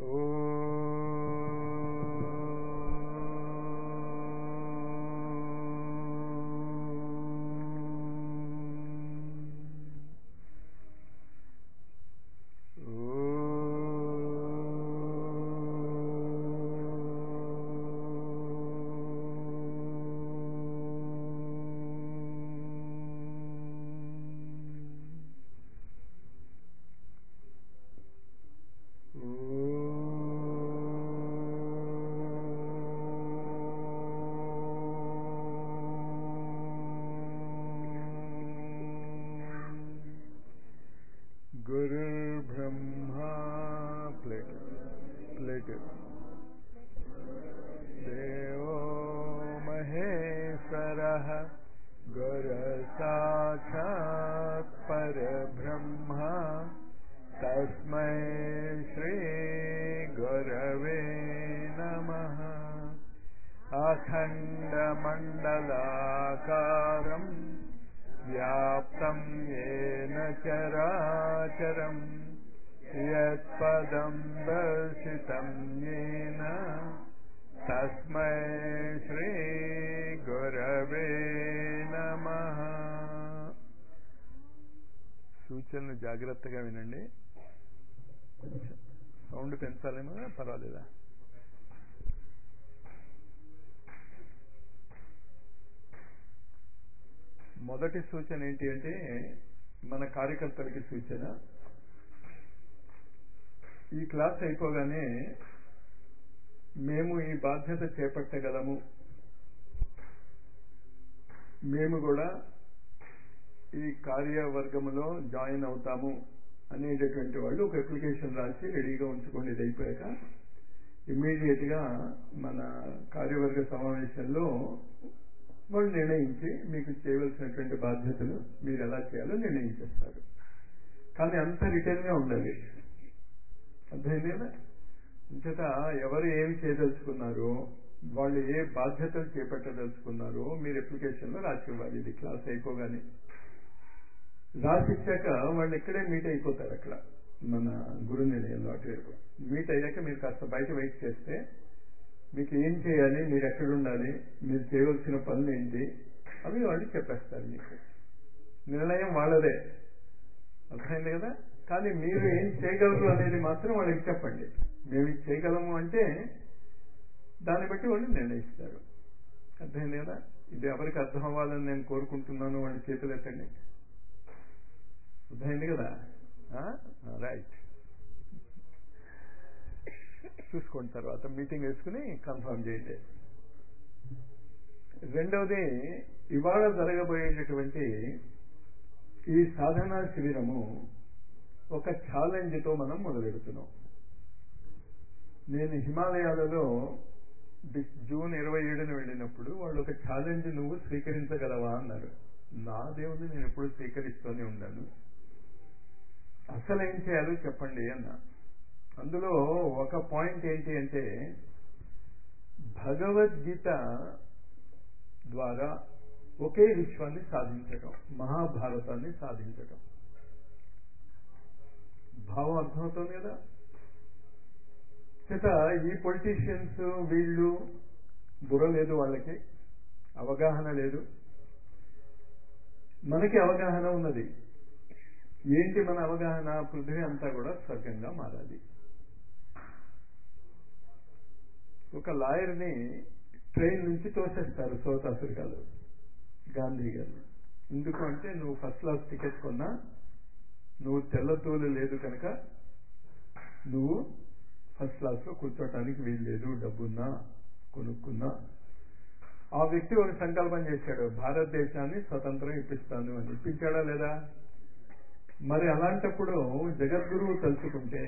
गुरुर्ब्रह्मा plate plate देवो महेश्वरः गुरसाक्षात् परब्रह्म तस्मै श्रीगुरवे नमः अखण्डमण्डलाकारम् व्याप्तं येन चराचरम् यत्पदं दर्शितं येन तस्मै श्रीगुरवे नमः సూచనలు జాగ్రత్తగా వినండి కొంచెం సౌండ్ పెంచాలేమో పర్వాలేదా మొదటి సూచన ఏంటి అంటే మన కార్యకర్తలకి సూచన ఈ క్లాస్ అయిపోగానే మేము ఈ బాధ్యత చేపట్టగలము మేము కూడా ఈ కార్యవర్గంలో జాయిన్ అవుతాము అనేటటువంటి వాళ్ళు ఒక అప్లికేషన్ రాసి రెడీగా ఉంచుకోండి ఇది అయిపోయాక ఇమ్మీడియట్ గా మన కార్యవర్గ సమావేశంలో వాళ్ళు నిర్ణయించి మీకు చేయవలసినటువంటి బాధ్యతలు మీరు ఎలా చేయాలో నిర్ణయించేస్తారు కానీ అంత రిటర్న్ గా ఉండాలి అర్థమైందేనా ఇంచేత ఎవరు ఏమి చేయదలుచుకున్నారో వాళ్ళు ఏ బాధ్యతలు చేపట్టదలుచుకున్నారో మీరు అప్లికేషన్ లో రాసి ఇవ్వాలి ఇది క్లాస్ అయిపోగానే రాసిచ్చాక వాళ్ళు ఇక్కడే మీట్ అయిపోతారు అక్కడ మన గురు నిలయంలో అటువైపు మీట్ అయ్యాక మీరు కాస్త బయట వెయిట్ చేస్తే మీకు ఏం చేయాలి మీరు ఎక్కడ ఉండాలి మీరు చేయవలసిన పనులు ఏంటి అవి వాళ్ళు చెప్పేస్తారు మీకు నిర్ణయం వాళ్ళదే అర్థమైంది కదా కానీ మీరు ఏం చేయగలరు అనేది మాత్రం వాళ్ళకి చెప్పండి మేము ఇది చేయగలము అంటే దాన్ని బట్టి వాళ్ళు నిర్ణయిస్తారు అర్థమైంది కదా ఇది ఎవరికి అర్థం అవ్వాలని నేను కోరుకుంటున్నాను వాళ్ళ చేతులు ఎత్తండి అర్థమైంది కదా రైట్ చూసుకోండి తర్వాత మీటింగ్ వేసుకుని కన్ఫర్మ్ చేయండి రెండవది ఇవాళ జరగబోయేటటువంటి ఈ సాధనా శిబిరము ఒక ఛాలెంజ్తో మనం మొదలెడుతున్నాం నేను హిమాలయాలలో జూన్ ఇరవై ఏడున వెళ్ళినప్పుడు వాళ్ళు ఒక ఛాలెంజ్ నువ్వు స్వీకరించగలవా అన్నారు నా దేవుని నేను ఎప్పుడు స్వీకరిస్తూనే ఉన్నాను అసలు ఏం చేయాలో చెప్పండి అన్న అందులో ఒక పాయింట్ ఏంటి అంటే భగవద్గీత ద్వారా ఒకే విశ్వాన్ని సాధించటం మహాభారతాన్ని సాధించటం భావం అర్థమవుతుంది కదా చేత ఈ పొలిటీషియన్స్ వీళ్ళు బుర్ర లేదు వాళ్ళకి అవగాహన లేదు మనకి అవగాహన ఉన్నది ఏంటి మన అవగాహన పృథ్వీ అంతా కూడా స్వర్గంగా మారాలి ఒక లాయర్ని ట్రైన్ నుంచి తోసేస్తారు సౌత్ ఆఫ్రికాలో గాంధీ గారు ఎందుకు అంటే నువ్వు ఫస్ట్ క్లాస్ టికెట్ కొన్నా నువ్వు తెల్లతోలు లేదు కనుక నువ్వు ఫస్ట్ క్లాస్ లో కూర్చోటానికి వీలు లేదు డబ్బున్నా కొనుక్కున్నా ఆ వ్యక్తి ఒక సంకల్పం చేశాడు భారతదేశాన్ని స్వతంత్రం ఇప్పిస్తాను అని ఇప్పించాడా లేదా మరి అలాంటప్పుడు జగద్గురువు తలుచుకుంటే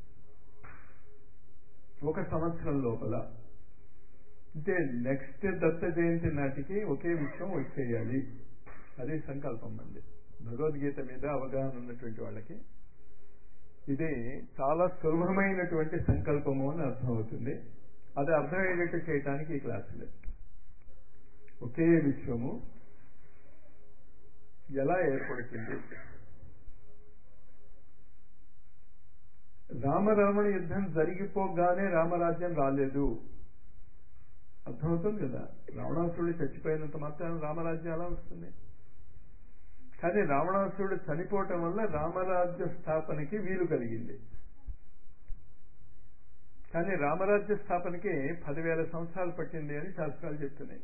ఒక సంవత్సరం లోపల అంటే నెక్స్ట్ దత్త జయంతి నాటికి ఒకే విషయం వచ్చేయాలి అదే సంకల్పం మంది భగవద్గీత మీద అవగాహన ఉన్నటువంటి వాళ్ళకి ఇది చాలా సులభమైనటువంటి సంకల్పము అని అర్థమవుతుంది అది అర్థమయ్యేటట్టు చేయటానికి ఈ క్లాసులే ఒకే విశ్వము ఎలా ఏర్పడుతుంది రామరావణ యుద్ధం జరిగిపోగానే రామరాజ్యం రాలేదు అర్థమవుతుంది కదా రావణాసురుడు చచ్చిపోయినంత మాత్రం రామరాజ్యం ఎలా వస్తుంది కానీ రావణాసురుడు చనిపోవటం వల్ల రామరాజ్య స్థాపనకి వీలు కలిగింది కానీ రామరాజ్య స్థాపనకి పదివేల సంవత్సరాలు పట్టింది అని శాస్త్రాలు చెప్తున్నాయి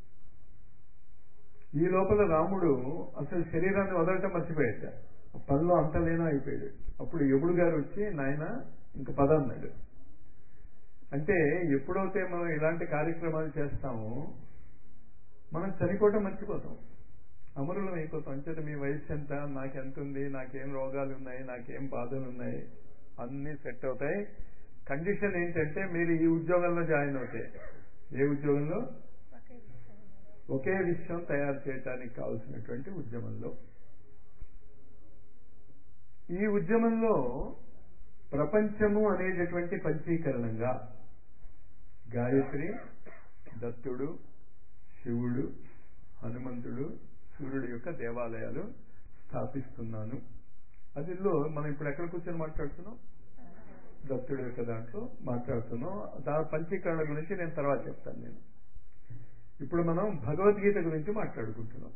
ఈ లోపల రాముడు అసలు శరీరాన్ని వదలటం మర్చిపోయాట పనిలో అంత లేనా అయిపోయాడు అప్పుడు యముడు గారు వచ్చి నాయన ఇంక పద అన్నాడు అంటే ఎప్పుడైతే మనం ఇలాంటి కార్యక్రమాలు చేస్తామో మనం చనిపోవటం మర్చిపోతాం అమరులం అయిపోతాం అంచేత మీ వయసు ఎంత నాకెంత ఉంది నాకేం రోగాలు ఉన్నాయి నాకేం బాధలు ఉన్నాయి అన్నీ సెట్ అవుతాయి కండిషన్ ఏంటంటే మీరు ఈ ఉద్యోగంలో జాయిన్ అవుతాయి ఏ ఉద్యోగంలో ఒకే విషయం తయారు చేయడానికి కావలసినటువంటి ఉద్యమంలో ఈ ఉద్యమంలో ప్రపంచము అనేటటువంటి పంచీకరణంగా గాయత్రి దత్తుడు శివుడు హనుమంతుడు సూర్యుడు యొక్క దేవాలయాలు స్థాపిస్తున్నాను అదిలో మనం ఇప్పుడు ఎక్కడ కూర్చొని మాట్లాడుతున్నాం దత్తుడు యొక్క దాంట్లో మాట్లాడుతున్నాం దాని పంచీకరణ గురించి నేను తర్వాత చెప్తాను నేను ఇప్పుడు మనం భగవద్గీత గురించి మాట్లాడుకుంటున్నాం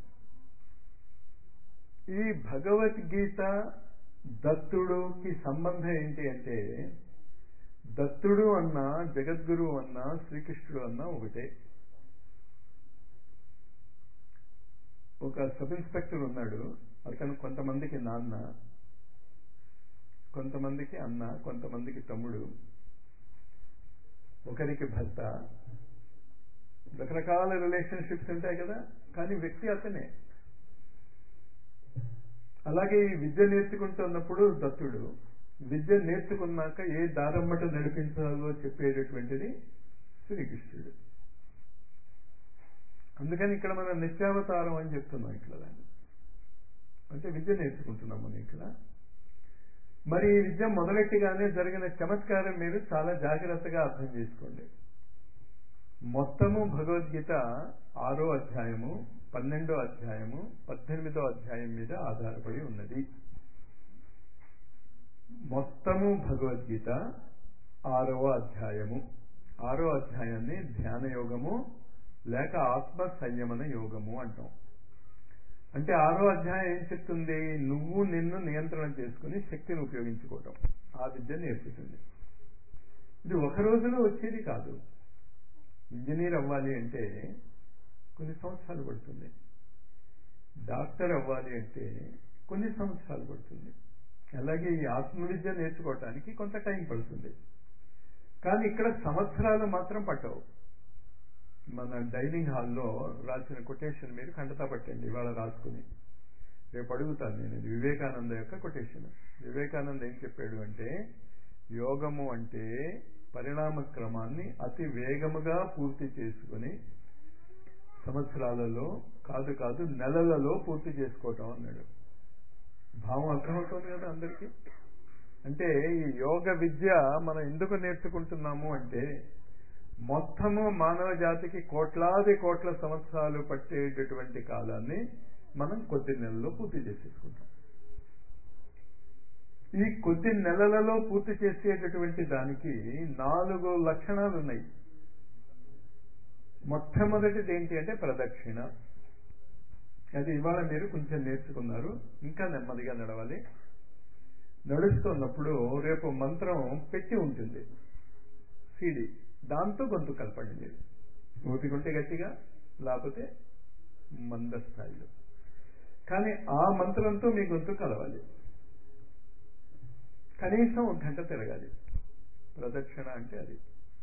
ఈ భగవద్గీత దత్తుడుకి సంబంధం ఏంటి అంటే దత్తుడు అన్న జగద్గురు అన్న శ్రీకృష్ణుడు అన్న ఒకటే ఒక సబ్ ఇన్స్పెక్టర్ ఉన్నాడు అతను కొంతమందికి నాన్న కొంతమందికి అన్న కొంతమందికి తమ్ముడు ఒకరికి భర్త రకరకాల రిలేషన్షిప్స్ ఉంటాయి కదా కానీ వ్యక్తి అతనే అలాగే ఈ విద్య నేర్చుకుంటున్నప్పుడు దత్తుడు విద్య నేర్చుకున్నాక ఏ దారమ్మట నడిపించాలో చెప్పేటటువంటిది శ్రీకృష్ణుడు అందుకని ఇక్కడ మనం నిత్యావతారం అని చెప్తున్నాం ఇక్కడ దాన్ని అంటే విద్య నేర్చుకుంటున్నాం మనం ఇక్కడ మరి ఈ విద్య మొదలెట్టిగానే జరిగిన చమత్కారం మీరు చాలా జాగ్రత్తగా అర్థం చేసుకోండి మొత్తము భగవద్గీత ఆరో అధ్యాయము పన్నెండో అధ్యాయము పద్దెనిమిదో అధ్యాయం మీద ఆధారపడి ఉన్నది మొత్తము భగవద్గీత ఆరవ అధ్యాయము ఆరో అధ్యాయాన్ని ధ్యాన యోగము లేక ఆత్మ సంయమన యోగము అంటాం అంటే ఆరో అధ్యాయం ఏం చెప్తుంది నువ్వు నిన్ను నియంత్రణ చేసుకుని శక్తిని ఉపయోగించుకోవటం ఆ విద్య నేర్పుతుంది ఇది ఒక రోజులో వచ్చేది కాదు ఇంజనీర్ అవ్వాలి అంటే కొన్ని సంవత్సరాలు పడుతుంది డాక్టర్ అవ్వాలి అంటే కొన్ని సంవత్సరాలు పడుతుంది అలాగే ఈ ఆత్మవిద్య నేర్చుకోవటానికి కొంత టైం పడుతుంది కానీ ఇక్కడ సంవత్సరాలు మాత్రం పట్టవు మన డైనింగ్ హాల్లో రాసిన కొటేషన్ మీరు ఖండతా పట్టండి ఇవాళ రాసుకుని రేపు అడుగుతాను నేను ఇది వివేకానంద యొక్క కొటేషన్ వివేకానంద ఏం చెప్పాడు అంటే యోగము అంటే పరిణామ క్రమాన్ని అతి వేగముగా పూర్తి చేసుకుని సంవత్సరాలలో కాదు కాదు నెలలలో పూర్తి చేసుకోవటం అన్నాడు భావం అర్థమవుతుంది కదా అందరికీ అంటే ఈ యోగ విద్య మనం ఎందుకు నేర్చుకుంటున్నాము అంటే మొత్తము మానవ జాతికి కోట్లాది కోట్ల సంవత్సరాలు పట్టేటటువంటి కాలాన్ని మనం కొద్ది నెలల్లో పూర్తి చేసేసుకుంటాం ఈ కొద్ది నెలలలో పూర్తి చేసేటటువంటి దానికి నాలుగు లక్షణాలు ఉన్నాయి మొట్టమొదటిది ఏంటి అంటే ప్రదక్షిణ అది ఇవాళ మీరు కొంచెం నేర్చుకున్నారు ఇంకా నెమ్మదిగా నడవాలి నడుస్తున్నప్పుడు రేపు మంత్రం పెట్టి ఉంటుంది సిడి దాంతో గొంతు కలపండి మీరు ఓపికంటే గట్టిగా లేకపోతే మంద స్థాయిలో కానీ ఆ మంత్రంతో మీ గొంతు కలవాలి కనీసం ఒక గంట తిరగాలి ప్రదక్షిణ అంటే అది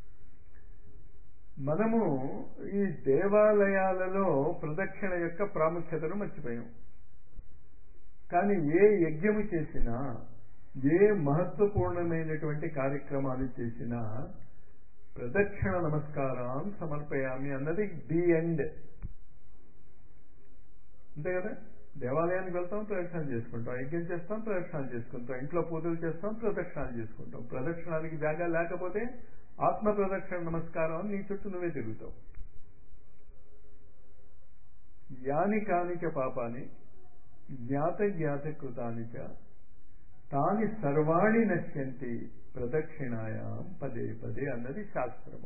మనము ఈ దేవాలయాలలో ప్రదక్షిణ యొక్క ప్రాముఖ్యతను మర్చిపోయాం కానీ ఏ యజ్ఞము చేసినా ఏ మహత్వపూర్ణమైనటువంటి కార్యక్రమాలు చేసినా ప్రదక్షిణ నమస్కారం సమర్పయామి అన్నది ది ఎండ్ అంతే కదా దేవాలయానికి వెళ్తాం ప్రదక్షిణాలు చేసుకుంటాం యజ్ఞం చేస్తాం ప్రదక్షిణాలు చేసుకుంటాం ఇంట్లో పూజలు చేస్తాం ప్రదక్షిణాలు చేసుకుంటాం ప్రదక్షిణాలకి జాగా లేకపోతే ఆత్మ ప్రదక్షిణ నమస్కారం అని నీ చుట్టూ నువ్వే తిరుగుతావు యాని కానిచ పాపాని జ్ఞాత జ్ఞాత కృతానిచ తాని సర్వాణి నశ్యంతి ప్రదక్షిణాయాం పదే పదే అన్నది శాస్త్రము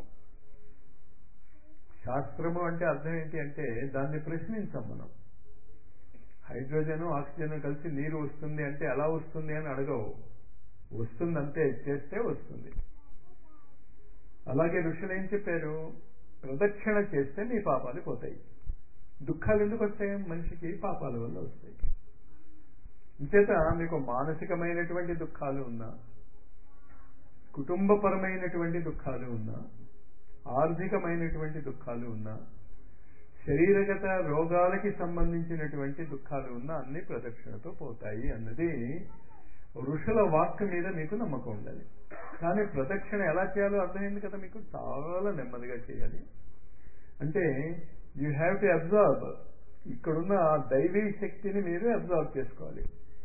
శాస్త్రము అంటే అర్థం ఏంటి అంటే దాన్ని ప్రశ్నించాం మనం హైడ్రోజన్ ఆక్సిజన్ కలిసి నీరు వస్తుంది అంటే ఎలా వస్తుంది అని అడగవు వస్తుందంతే చేస్తే వస్తుంది అలాగే ఋషులు ఏం చెప్పారు ప్రదక్షిణ చేస్తే మీ పాపాలు పోతాయి దుఃఖాలు ఎందుకు వస్తాయి మనిషికి పాపాల వల్ల వస్తాయి ఇంచేత మీకు మానసికమైనటువంటి దుఃఖాలు ఉన్నా కుటుంబపరమైనటువంటి దుఃఖాలు ఉన్నా ఆర్థికమైనటువంటి దుఃఖాలు ఉన్నా శరీరగత రోగాలకి సంబంధించినటువంటి దుఃఖాలు ఉన్నా అన్ని ప్రదక్షిణతో పోతాయి అన్నది ఋషుల వాక్ మీద మీకు నమ్మకం ఉండాలి కానీ ప్రదక్షిణ ఎలా చేయాలో అర్థమైంది కదా మీకు చాలా నెమ్మదిగా చేయాలి అంటే యూ హ్యావ్ టు అబ్జర్వ్ ఇక్కడున్న ఆ దైవీ శక్తిని మీరు అబ్జర్వ్ చేసుకోవాలి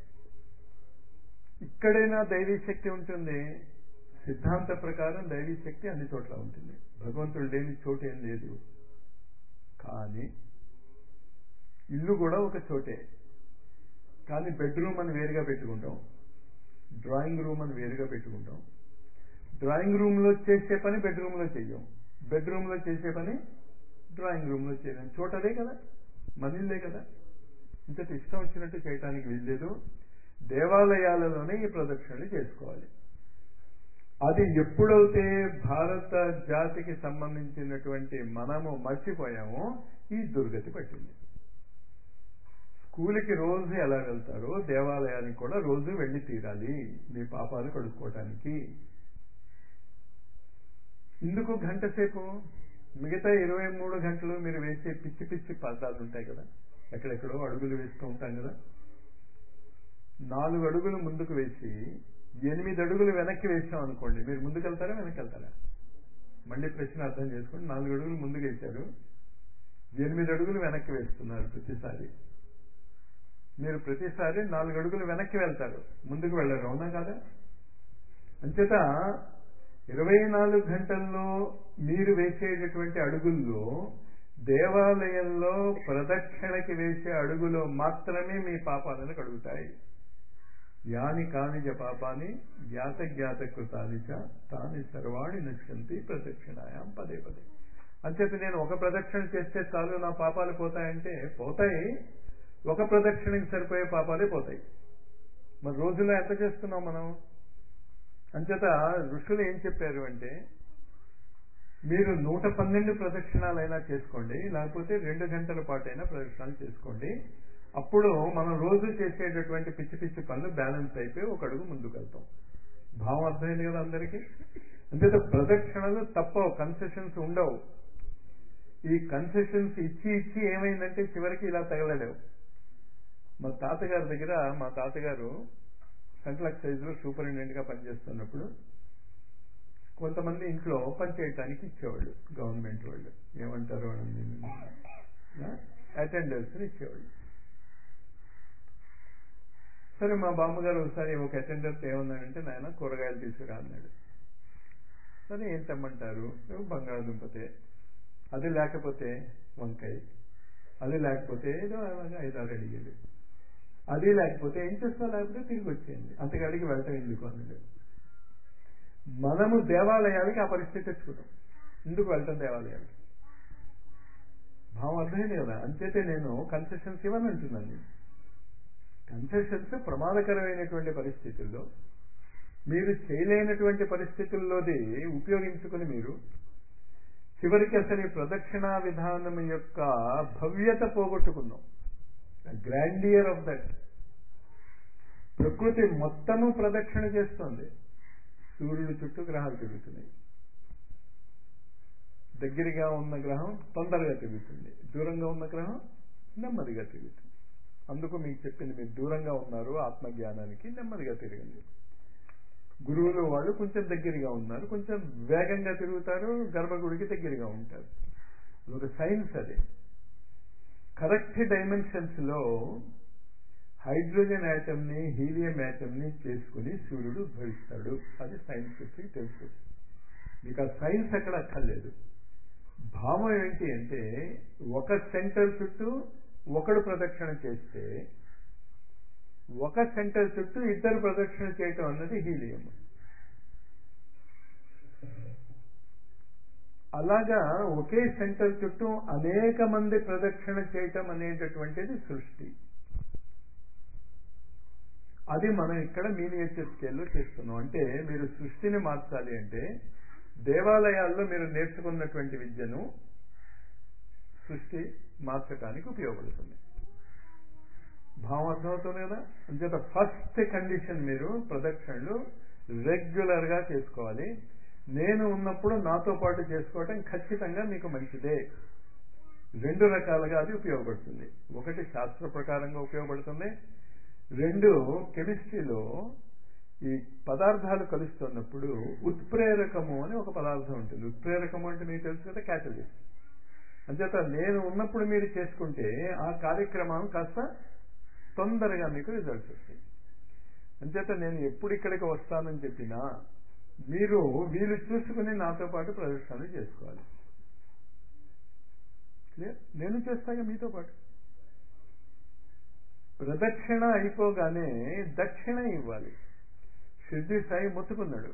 ఇక్కడైనా దైవీ శక్తి ఉంటుంది సిద్ధాంత ప్రకారం దైవీ శక్తి అన్ని చోట్ల ఉంటుంది భగవంతుడు లేని చోటు ఏం లేదు కానీ ఇల్లు కూడా ఒక చోటే కానీ బెడ్రూమ్ అని వేరుగా పెట్టుకుంటాం డ్రాయింగ్ రూమ్ అని వేరుగా పెట్టుకుంటాం డ్రాయింగ్ రూమ్లో చేసే పని బెడ్రూమ్లో చెయ్యం బెడ్రూమ్లో చేసే పని డ్రాయింగ్ రూమ్లో చేయడం చోటదే కదా మనిల్లే కదా ఇంత ఇష్టం వచ్చినట్టు చేయటానికి వీల్లేదు దేవాలయాలలోనే ఈ ప్రదక్షిణలు చేసుకోవాలి అది ఎప్పుడైతే భారత జాతికి సంబంధించినటువంటి మనము మర్చిపోయామో ఈ దుర్గతి పట్టింది స్కూల్కి రోజు ఎలా వెళ్తారో దేవాలయానికి కూడా రోజు వెళ్ళి తీరాలి మీ పాపాలు కడుక్కోవటానికి ఇందుకు గంట సేపు మిగతా ఇరవై మూడు గంటలు మీరు వేసే పిచ్చి పిచ్చి పదాలు ఉంటాయి కదా ఎక్కడెక్కడో అడుగులు వేస్తూ ఉంటాం కదా నాలుగు అడుగులు ముందుకు వేసి ఎనిమిది అడుగులు వెనక్కి వేసాం అనుకోండి మీరు ముందుకు వెళ్తారా వెనక్కి వెళ్తారా మళ్ళీ ప్రశ్న అర్థం చేసుకోండి నాలుగు అడుగులు ముందుకు వేశారు ఎనిమిది అడుగులు వెనక్కి వేస్తున్నారు ప్రతిసారి మీరు ప్రతిసారి నాలుగు అడుగులు వెనక్కి వెళ్తారు ముందుకు వెళ్ళరు అవునా కాదా అంచేత ఇరవై నాలుగు గంటల్లో మీరు వేసేటటువంటి అడుగుల్లో దేవాలయంలో ప్రదక్షిణకి వేసే అడుగులో మాత్రమే మీ పాపాలను కడుగుతాయి యాని కానిజ పాపాని జ్ఞాత జ్ఞాత కృతానిచ తాని సర్వాణి నశ్యంతి ప్రదక్షిణాయాం పదే పదే అంచేత నేను ఒక ప్రదక్షిణ చేస్తే చాలు నా పాపాలు పోతాయంటే పోతాయి ఒక ప్రదక్షిణకి సరిపోయే పాపాలే పోతాయి మరి రోజులో ఎంత చేస్తున్నాం మనం అంచేత ఋషులు ఏం చెప్పారు అంటే మీరు నూట పన్నెండు ప్రదక్షిణాలైనా చేసుకోండి లేకపోతే రెండు గంటల పాటైనా ప్రదక్షిణాలు చేసుకోండి అప్పుడు మనం రోజు చేసేటటువంటి పిచ్చి పిచ్చి పనులు బ్యాలెన్స్ అయిపోయి ఒక అడుగు ముందుకు వెళ్తాం భావం అర్థమైంది కదా అందరికీ అంతేత ప్రదక్షిణలు తప్పవు కన్సెషన్స్ ఉండవు ఈ కన్సెషన్స్ ఇచ్చి ఇచ్చి ఏమైందంటే చివరికి ఇలా తగలలేవు మా తాతగారి దగ్గర మా తాతగారు సెంట్రల్ ఎక్సైజ్లో సూపరింటెండెంట్గా పనిచేస్తున్నప్పుడు కొంతమంది ఇంట్లో పని చేయటానికి ఇచ్చేవాళ్ళు గవర్నమెంట్ వాళ్ళు ఏమంటారు అటెండర్స్ని ఇచ్చేవాళ్ళు సరే మా బామ్మగారు ఒకసారి ఒక అటెండర్ ఏమన్నాడంటే నాయన కూరగాయలు తీసుకురా అన్నాడు సరే ఏం తెమ్మంటారు బంగాళదుంపతే అది లేకపోతే వంకాయ అది లేకపోతే ఏదో అలాగా ఐదారు అడిగాడు అది లేకపోతే ఏం చేస్తా లేకపోతే తిరిగి వచ్చేయండి అంతకాడికి వెళ్ళటం ఎందుకు అన్నాడు మనము దేవాలయాలకి ఆ పరిస్థితి తెచ్చుకుంటాం ఎందుకు వెళ్ళటం దేవాలయాలకి భావం అర్థమైంది కదా అంచేతే నేను కన్సెషన్స్ ఇవ్వని అంటున్నాను నేను కన్సెషన్స్ ప్రమాదకరమైనటువంటి పరిస్థితుల్లో మీరు చేయలేనటువంటి పరిస్థితుల్లోది ఉపయోగించుకుని మీరు చివరికి అసలు ఈ ప్రదక్షిణా విధానం యొక్క భవ్యత పోగొట్టుకున్నాం గ్రాండియర్ ఆఫ్ దట్ ప్రకృతి మొత్తము ప్రదక్షిణ చేస్తోంది సూర్యుడి చుట్టూ గ్రహాలు తిరుగుతున్నాయి దగ్గరగా ఉన్న గ్రహం తొందరగా తిరుగుతుంది దూరంగా ఉన్న గ్రహం నెమ్మదిగా తిరుగుతుంది అందుకు మీకు చెప్పింది మీరు దూరంగా ఉన్నారు ఆత్మజ్ఞానానికి నెమ్మదిగా తిరగండి గురువులు వాళ్ళు కొంచెం దగ్గరగా ఉన్నారు కొంచెం వేగంగా తిరుగుతారు గర్భగుడికి దగ్గరగా ఉంటారు ఒక సైన్స్ అది కరెక్ట్ డైమెన్షన్స్ లో హైడ్రోజన్ యాటమ్ ని హీలియం యాటమ్ ని చేసుకుని సూర్యుడు భవిస్తాడు అది సైన్స్ తెలుసు మీకు ఆ సైన్స్ అక్కడ అక్కర్లేదు భావం ఏంటి అంటే ఒక సెంటర్ చుట్టూ ఒకడు ప్రదక్షిణ చేస్తే ఒక సెంటర్ చుట్టూ ఇద్దరు ప్రదక్షిణ చేయటం అన్నది హీలియం అలాగా ఒకే సెంటర్ చుట్టూ అనేక మంది ప్రదక్షిణ చేయటం అనేటటువంటిది సృష్టి అది మనం ఇక్కడ మీనియేచర్ స్కేల్లో చేస్తున్నాం అంటే మీరు సృష్టిని మార్చాలి అంటే దేవాలయాల్లో మీరు నేర్చుకున్నటువంటి విద్యను సృష్టి మార్చడానికి ఉపయోగపడుతుంది భావం అర్థమవుతుంది కదా అంచేత ఫస్ట్ కండిషన్ మీరు ప్రదక్షిణలు రెగ్యులర్ గా చేసుకోవాలి నేను ఉన్నప్పుడు నాతో పాటు చేసుకోవటం ఖచ్చితంగా మీకు మంచిదే రెండు రకాలుగా అది ఉపయోగపడుతుంది ఒకటి శాస్త్ర ప్రకారంగా ఉపయోగపడుతుంది రెండు కెమిస్ట్రీలో ఈ పదార్థాలు కలుస్తున్నప్పుడు ఉత్ప్రేరకము అని ఒక పదార్థం ఉంటుంది ఉత్ప్రేరకము అంటే మీకు తెలుసు కదా క్యాటలిస్ట్ అంచేత నేను ఉన్నప్పుడు మీరు చేసుకుంటే ఆ కార్యక్రమం కాస్త తొందరగా మీకు రిజల్ట్స్ వస్తాయి అంచేత నేను ఎప్పుడు ఇక్కడికి వస్తానని చెప్పినా మీరు వీలు చూసుకుని నాతో పాటు ప్రదర్శనలు చేసుకోవాలి క్లియర్ నేను చేస్తాగా మీతో పాటు ప్రదక్షిణ అయిపోగానే దక్షిణ ఇవ్వాలి సిద్ధి సాయి మొత్తుకున్నాడు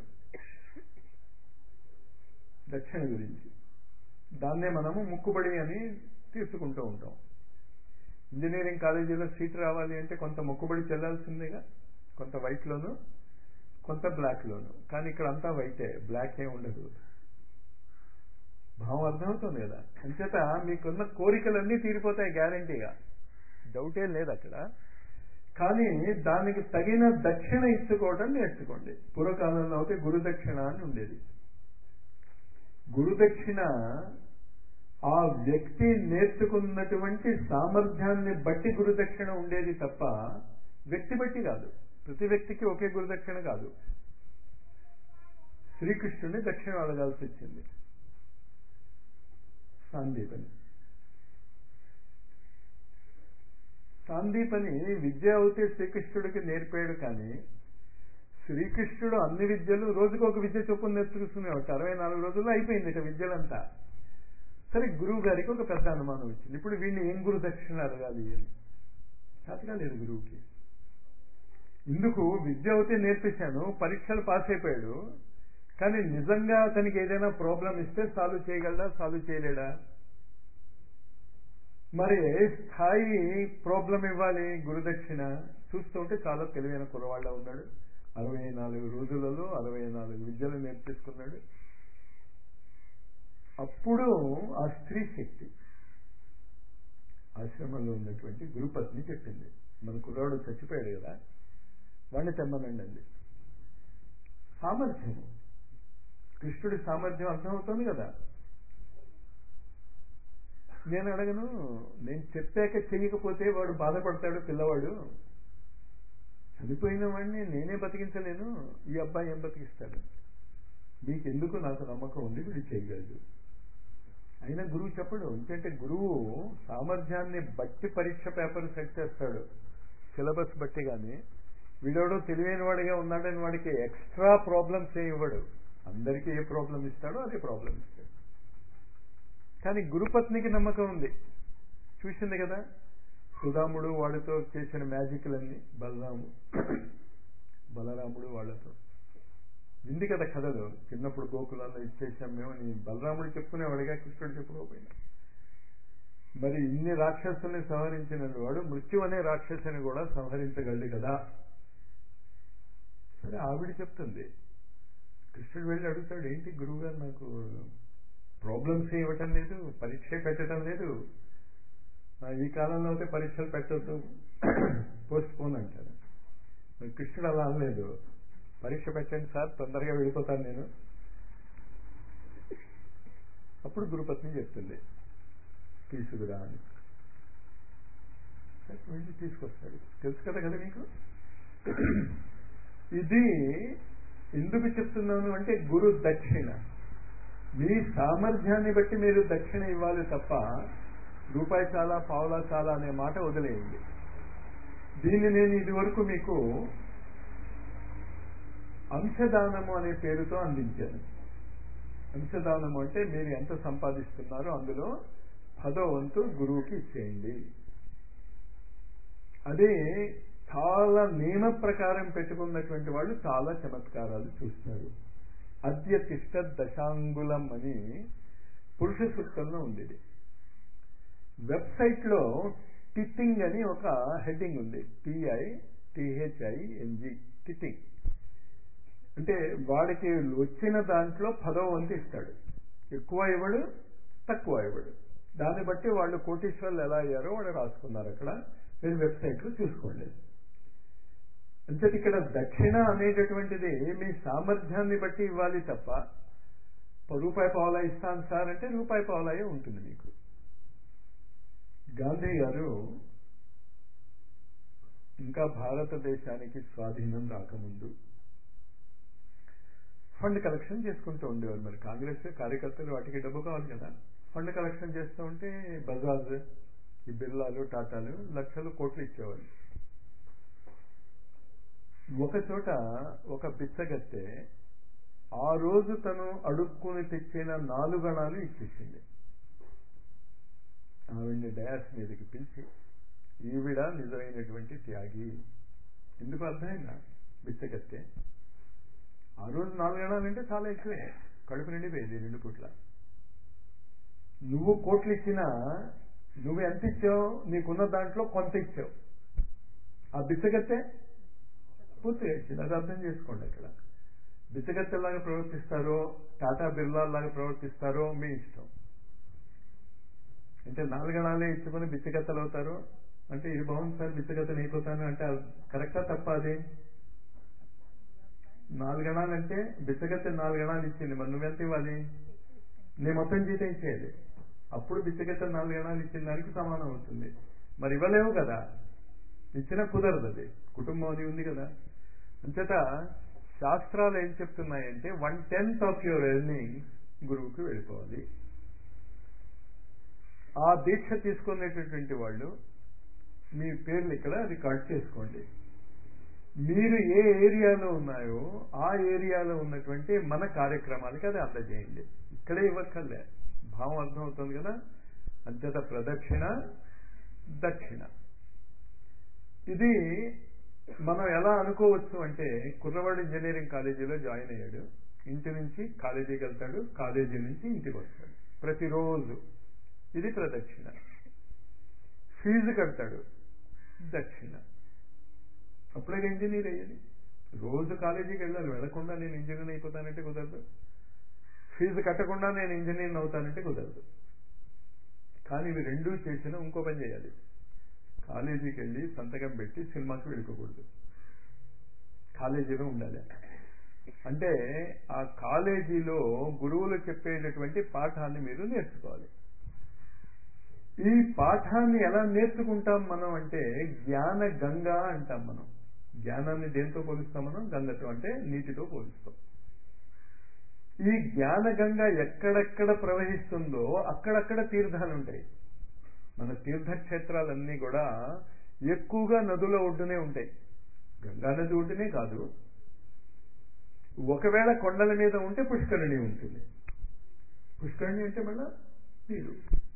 దక్షిణ గురించి దాన్నే మనము ముక్కుబడి అని తీసుకుంటూ ఉంటాం ఇంజనీరింగ్ కాలేజీలో సీట్ రావాలి అంటే కొంత మొక్కుబడి చెల్లాల్సిందేగా కొంత వైట్లోను కొంత బ్లాక్లోను కానీ ఇక్కడ అంతా వైటే బ్లాక్ ఏం ఉండదు భావం అర్థమవుతుంది కదా అంచేత మీకున్న కోరికలన్నీ తీరిపోతాయి గ్యారంటీగా డౌటే లేదు అక్కడ కానీ దానికి తగిన దక్షిణ ఇచ్చుకోవడం నేర్చుకోండి పూర్వకాలంలో అయితే గురుదక్షిణ అని ఉండేది గురుదక్షిణ ఆ వ్యక్తి నేర్చుకున్నటువంటి సామర్థ్యాన్ని బట్టి గురుదక్షిణ ఉండేది తప్ప వ్యక్తి బట్టి కాదు ప్రతి వ్యక్తికి ఒకే గురుదక్షిణ కాదు శ్రీకృష్ణుని దక్షిణ అడగాల్సి వచ్చింది సాందీపని సాందీపని విద్య అవుతే శ్రీకృష్ణుడికి నేర్పాడు కానీ శ్రీకృష్ణుడు అన్ని విద్యలు రోజుకు ఒక విద్య చొప్పున నేర్చుకునేవాడు అరవై నాలుగు రోజుల్లో అయిపోయింది ఇక విద్యలంతా సరే గురువు గారికి ఒక పెద్ద అనుమానం వచ్చింది ఇప్పుడు వీడిని ఏం గురు దక్షిణ అడగాలి అని చేతగా లేదు గురువుకి ఇందుకు విద్య అవుతే నేర్పించాను పరీక్షలు పాస్ అయిపోయాడు కానీ నిజంగా అతనికి ఏదైనా ప్రాబ్లం ఇస్తే సాల్వ్ చేయగలడా సాల్వ్ చేయలేడా మరి ఏ స్థాయి ప్రాబ్లం ఇవ్వాలి గురుదక్షిణ చూస్తూ ఉంటే చాలా తెలివైన కురవాళ్ళ ఉన్నాడు అరవై నాలుగు రోజులలో అరవై నాలుగు విద్యలు నేర్చేసుకున్నాడు అప్పుడు ఆ స్త్రీ శక్తి ఆశ్రమంలో ఉన్నటువంటి గురుపత్ని చెప్పింది మన కుర్రాడు చచ్చిపోయాడు కదా వాడిని తెమ్మనండి అంది సామర్థ్యము కృష్ణుడి సామర్థ్యం అర్థమవుతుంది కదా నేను అడగను నేను చెప్పాక చెయ్యకపోతే వాడు బాధపడతాడు పిల్లవాడు చనిపోయిన వాడిని నేనే బతికించలేను ఈ అబ్బాయి ఏం బతికిస్తాడు మీకెందుకు నాకు నమ్మకం ఉంది వీడు చేయగలడు అయినా గురువు చెప్పడు ఎందుకంటే గురువు సామర్థ్యాన్ని బట్టి పరీక్ష పేపర్ సెట్ చేస్తాడు సిలబస్ బట్టి కానీ వీడోడు తెలివైన వాడిగా ఉన్నాడని వాడికి ఎక్స్ట్రా ప్రాబ్లమ్స్ ఏ ఇవ్వడు అందరికీ ఏ ప్రాబ్లం ఇస్తాడో అదే ప్రాబ్లం ఇస్తాడు కానీ గురుపత్నికి నమ్మకం ఉంది చూసింది కదా సుధాముడు వాడితో చేసిన మ్యాజిక్లన్నీ బలరాము బలరాముడు వాళ్ళతో వింది కదా కథలు చిన్నప్పుడు గోకులాల్లో ఇచ్చేసాం మేము నీ బలరాముడు చెప్పుకునేవాడిగా కృష్ణుడు చెప్పుకోకపోయినా మరి ఇన్ని రాక్షసుల్ని సంహరించిన వాడు మృత్యు అనే రాక్షసుని కూడా సంహరించగలడు కదా సరే ఆవిడ చెప్తుంది కృష్ణుడు వెళ్ళి అడుగుతాడు ఏంటి గురువు గారు నాకు ప్రాబ్లమ్స్ ఇవ్వటం లేదు పరీక్ష పెట్టడం లేదు ఈ కాలంలో అయితే పరీక్షలు పెట్టద్దు పోస్ట్ పోన్ అంటారు మరి కృష్ణుడు అలా అనలేదు పరీక్ష పెట్టండి సార్ తొందరగా వెళ్ళిపోతాను నేను అప్పుడు గురుపత్ని చెప్తుంది తీసుకురా అని వెళ్ళి తీసుకొస్తాడు తెలుసు కదా కదా మీకు ఇది ఎందుకు చెప్తున్నాను అంటే గురు దక్షిణ మీ సామర్థ్యాన్ని బట్టి మీరు దక్షిణ ఇవ్వాలి తప్ప రూపాయి చాలా పావులా చాలా అనే మాట వదిలేయండి దీన్ని నేను ఇది వరకు మీకు అంశదానము అనే పేరుతో అందించాను అంశదానము అంటే మీరు ఎంత సంపాదిస్తున్నారో అందులో పదో వంతు గురువుకి ఇచ్చేయండి అదే చాలా నియమ ప్రకారం పెట్టుకున్నటువంటి వాళ్ళు చాలా చమత్కారాలు చూస్తారు అద్య తిష్ట దశాంగులం అని పురుష సూక్తంలో ఉంది ఇది వెబ్సైట్లో టిట్టింగ్ అని ఒక హెడ్డింగ్ ఉంది టిఐ టిహెచ్ఐఎన్జి టిట్టింగ్ అంటే వాడికి వచ్చిన దాంట్లో పదో వంతు ఇస్తాడు ఎక్కువ ఇవ్వడు తక్కువ ఇవ్వడు దాన్ని బట్టి వాళ్ళు కోటీశ్వర్లు ఎలా అయ్యారో వాళ్ళు రాసుకున్నారు అక్కడ మీరు వెబ్సైట్లో చూసుకోండి అంచేది ఇక్కడ దక్షిణ అనేటటువంటిది మీ సామర్థ్యాన్ని బట్టి ఇవ్వాలి తప్ప రూపాయి పావులా ఇస్తాను సార్ అంటే రూపాయి పావులాయే ఉంటుంది మీకు గాంధీ గారు ఇంకా భారతదేశానికి స్వాధీనం రాకముందు ఫండ్ కలెక్షన్ చేసుకుంటూ ఉండేవారు మరి కాంగ్రెస్ కార్యకర్తలు వాటికి డబ్బు కావాలి కదా ఫండ్ కలెక్షన్ చేస్తూ ఉంటే బజాజ్ ఈ బిర్లాలు టాటాలు లక్షలు కోట్లు ఇచ్చేవాళ్ళు ఒక చోట ఒక బిచ్చగత్తె ఆ రోజు తను అడుక్కుని తెచ్చిన నాలుగణాలు ఇచ్చేసింది ఆవిడ్ని డయాస్ మీదకి పిలిచి ఈవిడ నిజమైనటువంటి త్యాగి ఎందుకు అర్థమైందా బిచ్చగత్తె ఆ రోజు నాలుగణాలంటే చాలా ఎక్కువే కడుపు నిండిపోయింది రెండు పూట్ల నువ్వు కోట్లు ఇచ్చినా నువ్వు ఎంత ఇచ్చావు నీకున్న దాంట్లో కొంత ఇచ్చావు ఆ బిచ్చగత్తె పూర్తిగా ఇచ్చింది అది అర్థం చేసుకోండి అక్కడ బిచ్చగత్తెలాగా ప్రవర్తిస్తారో టాటా బిర్లాలాగా ప్రవర్తిస్తారో మీ ఇష్టం అంటే నాలుగణాలే ఇచ్చుకొని బిచ్చగత్తలు అవుతారు అంటే ఇది బాగుంది సార్ బిచ్చగత్తలు అయిపోతాను అంటే కరెక్టా తప్ప అది నాలుగణాలంటే బిచ్చగత్తె నాలుగణాలు ఇచ్చింది మరి నువ్వెంత ఇవ్వాలి నీ మొత్తం జీతం ఇచ్చేయాలి అప్పుడు బిచ్చగత్తె నాలుగణాలు ఇచ్చిన దానికి సమానం అవుతుంది మరి ఇవ్వలేవు కదా ఇచ్చిన కుదరదు అది కుటుంబం అని ఉంది కదా అంచేత శాస్త్రాలు ఏం చెప్తున్నాయంటే one tenth of your earning గురువుకి వెళ్ళిపోవాలి ఆ దీక్ష తీసుకునేటటువంటి వాళ్ళు మీ పేర్లు ఇక్కడ రికార్డ్ చేసుకోండి మీరు ఏ ఏరియాలో ఉన్నాయో ఆ ఏరియాలో ఉన్నటువంటి మన కార్యక్రమాలకి అది అందజేయండి ఇక్కడే ఇవ్వక్కర్లే భావం అర్థమవుతుంది కదా అంచేత ప్రదక్షిణ దక్షిణ ఇది మనం ఎలా అనుకోవచ్చు అంటే కుర్రవాడు ఇంజనీరింగ్ కాలేజీలో జాయిన్ అయ్యాడు ఇంటి నుంచి కాలేజీకి వెళ్తాడు కాలేజీ నుంచి ఇంటికి వస్తాడు ప్రతిరోజు ఇది ప్రదక్షిణ ఫీజు కడతాడు దక్షిణ అప్పుడే ఇంజనీర్ అయ్యేది రోజు కాలేజీకి వెళ్ళాలి వెళ్లకుండా నేను ఇంజనీర్ అయిపోతానంటే కుదరదు ఫీజు కట్టకుండా నేను ఇంజనీర్ అవుతానంటే కుదరదు కానీ ఇవి రెండూ చేసిన ఇంకో పని చేయాలి కాలేజీకి వెళ్ళి సంతకం పెట్టి సినిమాకి వెళ్ళిపోకూడదు కాలేజీలో ఉండాలి అంటే ఆ కాలేజీలో గురువులు చెప్పేటటువంటి పాఠాన్ని మీరు నేర్చుకోవాలి ఈ పాఠాన్ని ఎలా నేర్చుకుంటాం మనం అంటే జ్ఞాన గంగా అంటాం మనం జ్ఞానాన్ని దేంతో పోలుస్తాం మనం గంగతో అంటే నీటితో పోలుస్తాం ఈ జ్ఞాన గంగ ఎక్కడెక్కడ ప్రవహిస్తుందో అక్కడక్కడ తీర్థాలు ఉంటాయి మన తీర్థక్షేత్రాలన్నీ కూడా ఎక్కువగా నదుల ఒడ్డునే ఉంటాయి గంగా నది ఒడ్డునే కాదు ఒకవేళ కొండల మీద ఉంటే పుష్కరిణి ఉంటుంది పుష్కరిణి అంటే మళ్ళా నీరు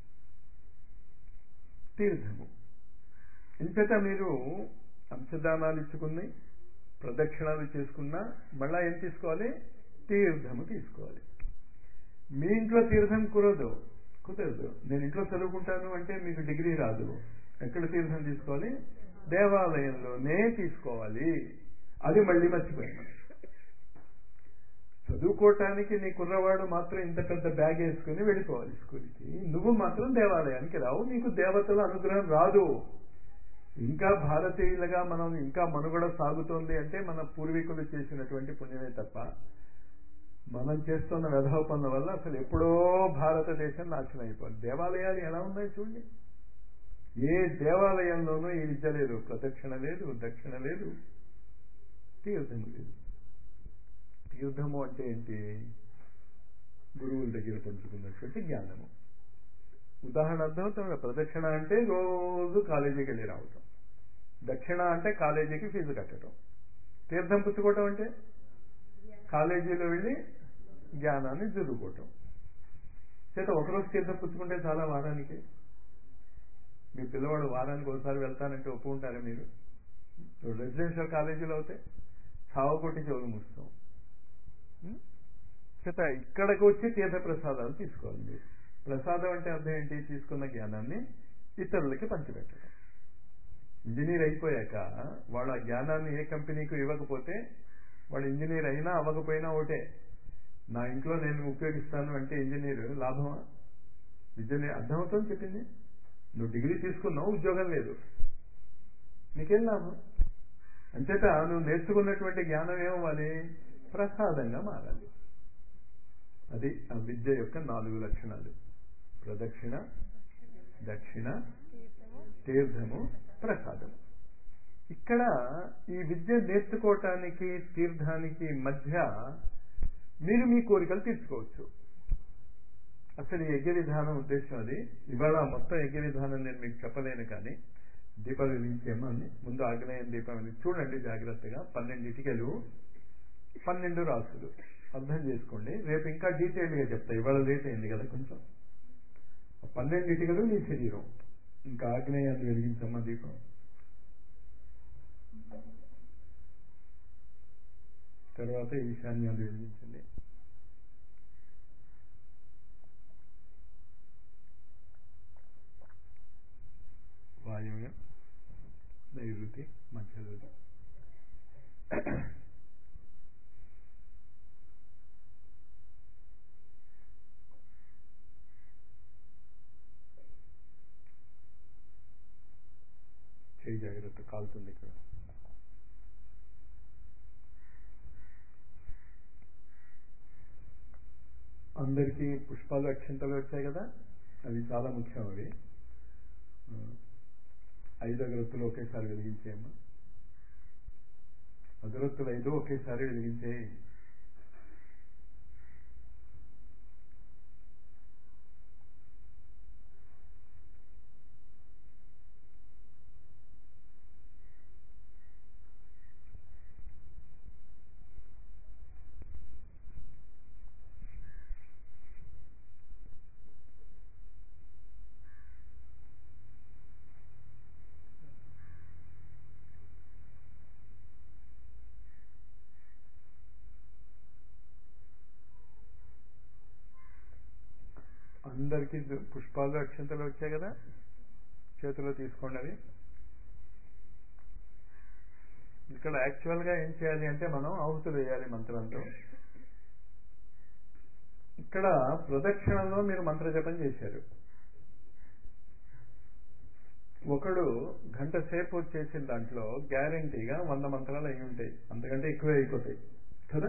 తీర్థము ఇంతట మీరు అంశదానాలు ఇచ్చుకుని ప్రదక్షిణాలు చేసుకున్నా మళ్ళా ఏం తీసుకోవాలి తీర్థము తీసుకోవాలి మీ ఇంట్లో తీర్థం కుదరదు కుదరదు నేను ఇంట్లో చదువుకుంటాను అంటే మీకు డిగ్రీ రాదు ఎక్కడ తీర్థం తీసుకోవాలి దేవాలయంలోనే తీసుకోవాలి అది మళ్ళీ మర్చిపోయాను చదువుకోవటానికి నీ కుర్రవాడు మాత్రం ఇంత పెద్ద బ్యాగ్ వేసుకుని వెళ్ళిపోవాలి స్కూల్కి నువ్వు మాత్రం దేవాలయానికి రావు నీకు దేవతల అనుగ్రహం రాదు ఇంకా భారతీయులుగా మనం ఇంకా మనుగడ సాగుతోంది అంటే మన పూర్వీకులు చేసినటువంటి పుణ్యమే తప్ప మనం చేస్తున్న వెధవ పనుల వల్ల అసలు ఎప్పుడో భారతదేశం నాశనం అయిపోయింది దేవాలయాలు ఎలా ఉన్నాయి చూడండి ఏ దేవాలయంలోనూ ఈ విద్య లేదు ప్రదక్షిణ లేదు దక్షిణ లేదు తీర్థం లేదు తీర్థము అంటే ఏంటి గురువుల దగ్గర పంచుకున్నటువంటి జ్ఞానము ఉదాహరణ అర్థమవుతుంది ప్రదక్షిణ అంటే రోజు కాలేజీకి వెళ్ళి రావటం దక్షిణ అంటే కాలేజీకి ఫీజు కట్టడం తీర్థం పుచ్చుకోవటం అంటే కాలేజీలో వెళ్ళి జ్ఞానాన్ని జరుపుకోవటం చేత ఒకరోజు తీర్థం పుచ్చుకుంటే చాలా వారానికి మీ పిల్లవాడు వారానికి ఒకసారి వెళ్తానంటే ఒప్పుకుంటారా మీరు రెసిడెన్షియల్ కాలేజీలో అవుతాయి చావు కొట్టి చెవులు మూస్తాం ఉం? చేత ఇక్కడికి వచ్చి తీర్థ ప్రసాదాలు తీసుకోవాలి మీరు ప్రసాదం అంటే అర్థం ఏంటి తీసుకున్న జ్ఞానాన్ని ఇతరులకి పంచిపెట్టడం ఇంజనీర్ అయిపోయాక వాళ్ళు ఆ జ్ఞానాన్ని ఏ కంపెనీకి ఇవ్వకపోతే వాడు ఇంజనీర్ అయినా అవ్వకపోయినా ఒకటే నా ఇంట్లో నేను ఉపయోగిస్తాను అంటే ఇంజనీర్ లాభమా విద్యని అర్థమవుతుంది చెప్పింది నువ్వు డిగ్రీ తీసుకున్నావు ఉద్యోగం లేదు నీకేం లాభం అంచేత నువ్వు నేర్చుకున్నటువంటి జ్ఞానం ఏమవ్వాలి ప్రసాదంగా మారాలి అది ఆ విద్య యొక్క నాలుగు లక్షణాలు ప్రదక్షిణ దక్షిణ తీర్థము ప్రసాదం ఇక్కడ ఈ విద్య నేర్చుకోవటానికి తీర్థానికి మధ్య మీరు మీ కోరికలు తీర్చుకోవచ్చు అసలు ఈ యజ్ఞ విధానం ఉద్దేశం అది ఇవాళ మొత్తం యజ్ఞ విధానం నేను మీకు చెప్పలేను కానీ దీపాలు వెలిగించేమో అని ముందు ఆగ్నేయం దీపం వెలిగి చూడండి జాగ్రత్తగా పన్నెండు ఇటుకలు పన్నెండు రాసులు అర్థం చేసుకోండి రేపు ఇంకా డీటెయిల్గా చెప్తా ఇవాళ లేట్ అయింది కదా కొంచెం పన్నెండు ఇటుకలు నీ శరీరం ఇంకా ఆగ్నేయాన్ని వెలిగించమ్మా దీపం తర్వాత ఈశాన్యాలు వెలిగించండి వాయువ్యం నైరుతి మధ్యలోది చేయి జాగ్రత్త కాలుతుంది ఇక్కడ అందరికీ పుష్పాలు అక్షంతలు వచ్చాయి కదా అవి చాలా ముఖ్యం అవి ఐదు అగరత్తులు ఒకేసారి వెలిగించేయమ్మా అగరత్తులు ఐదు ఒకేసారి వెలిగించే అందరికీ పుష్పాలు అక్షంతలు వచ్చాయి కదా చేతిలో తీసుకోండి అవి ఇక్కడ యాక్చువల్ గా ఏం చేయాలి అంటే మనం ఆహుతులు వేయాలి మంత్రంతో ఇక్కడ ప్రదక్షిణలో మీరు మంత్ర జపం చేశారు ఒకడు గంట సేపు చేసిన దాంట్లో గ్యారంటీగా వంద మంత్రాలు అయి ఉంటాయి అంతకంటే ఎక్కువే అయిపోతాయి కదా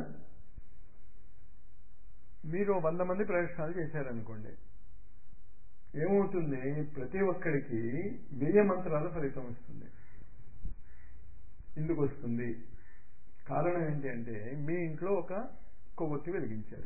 మీరు వంద మంది ప్రదక్షిణాలు చేశారనుకోండి ఏమవుతుంది ప్రతి ఒక్కడికి వెయ్యి మంత్రాల ఫలితం వస్తుంది ఎందుకు వస్తుంది కారణం ఏంటి అంటే మీ ఇంట్లో ఒక కొవ్వొత్తి వెలిగించారు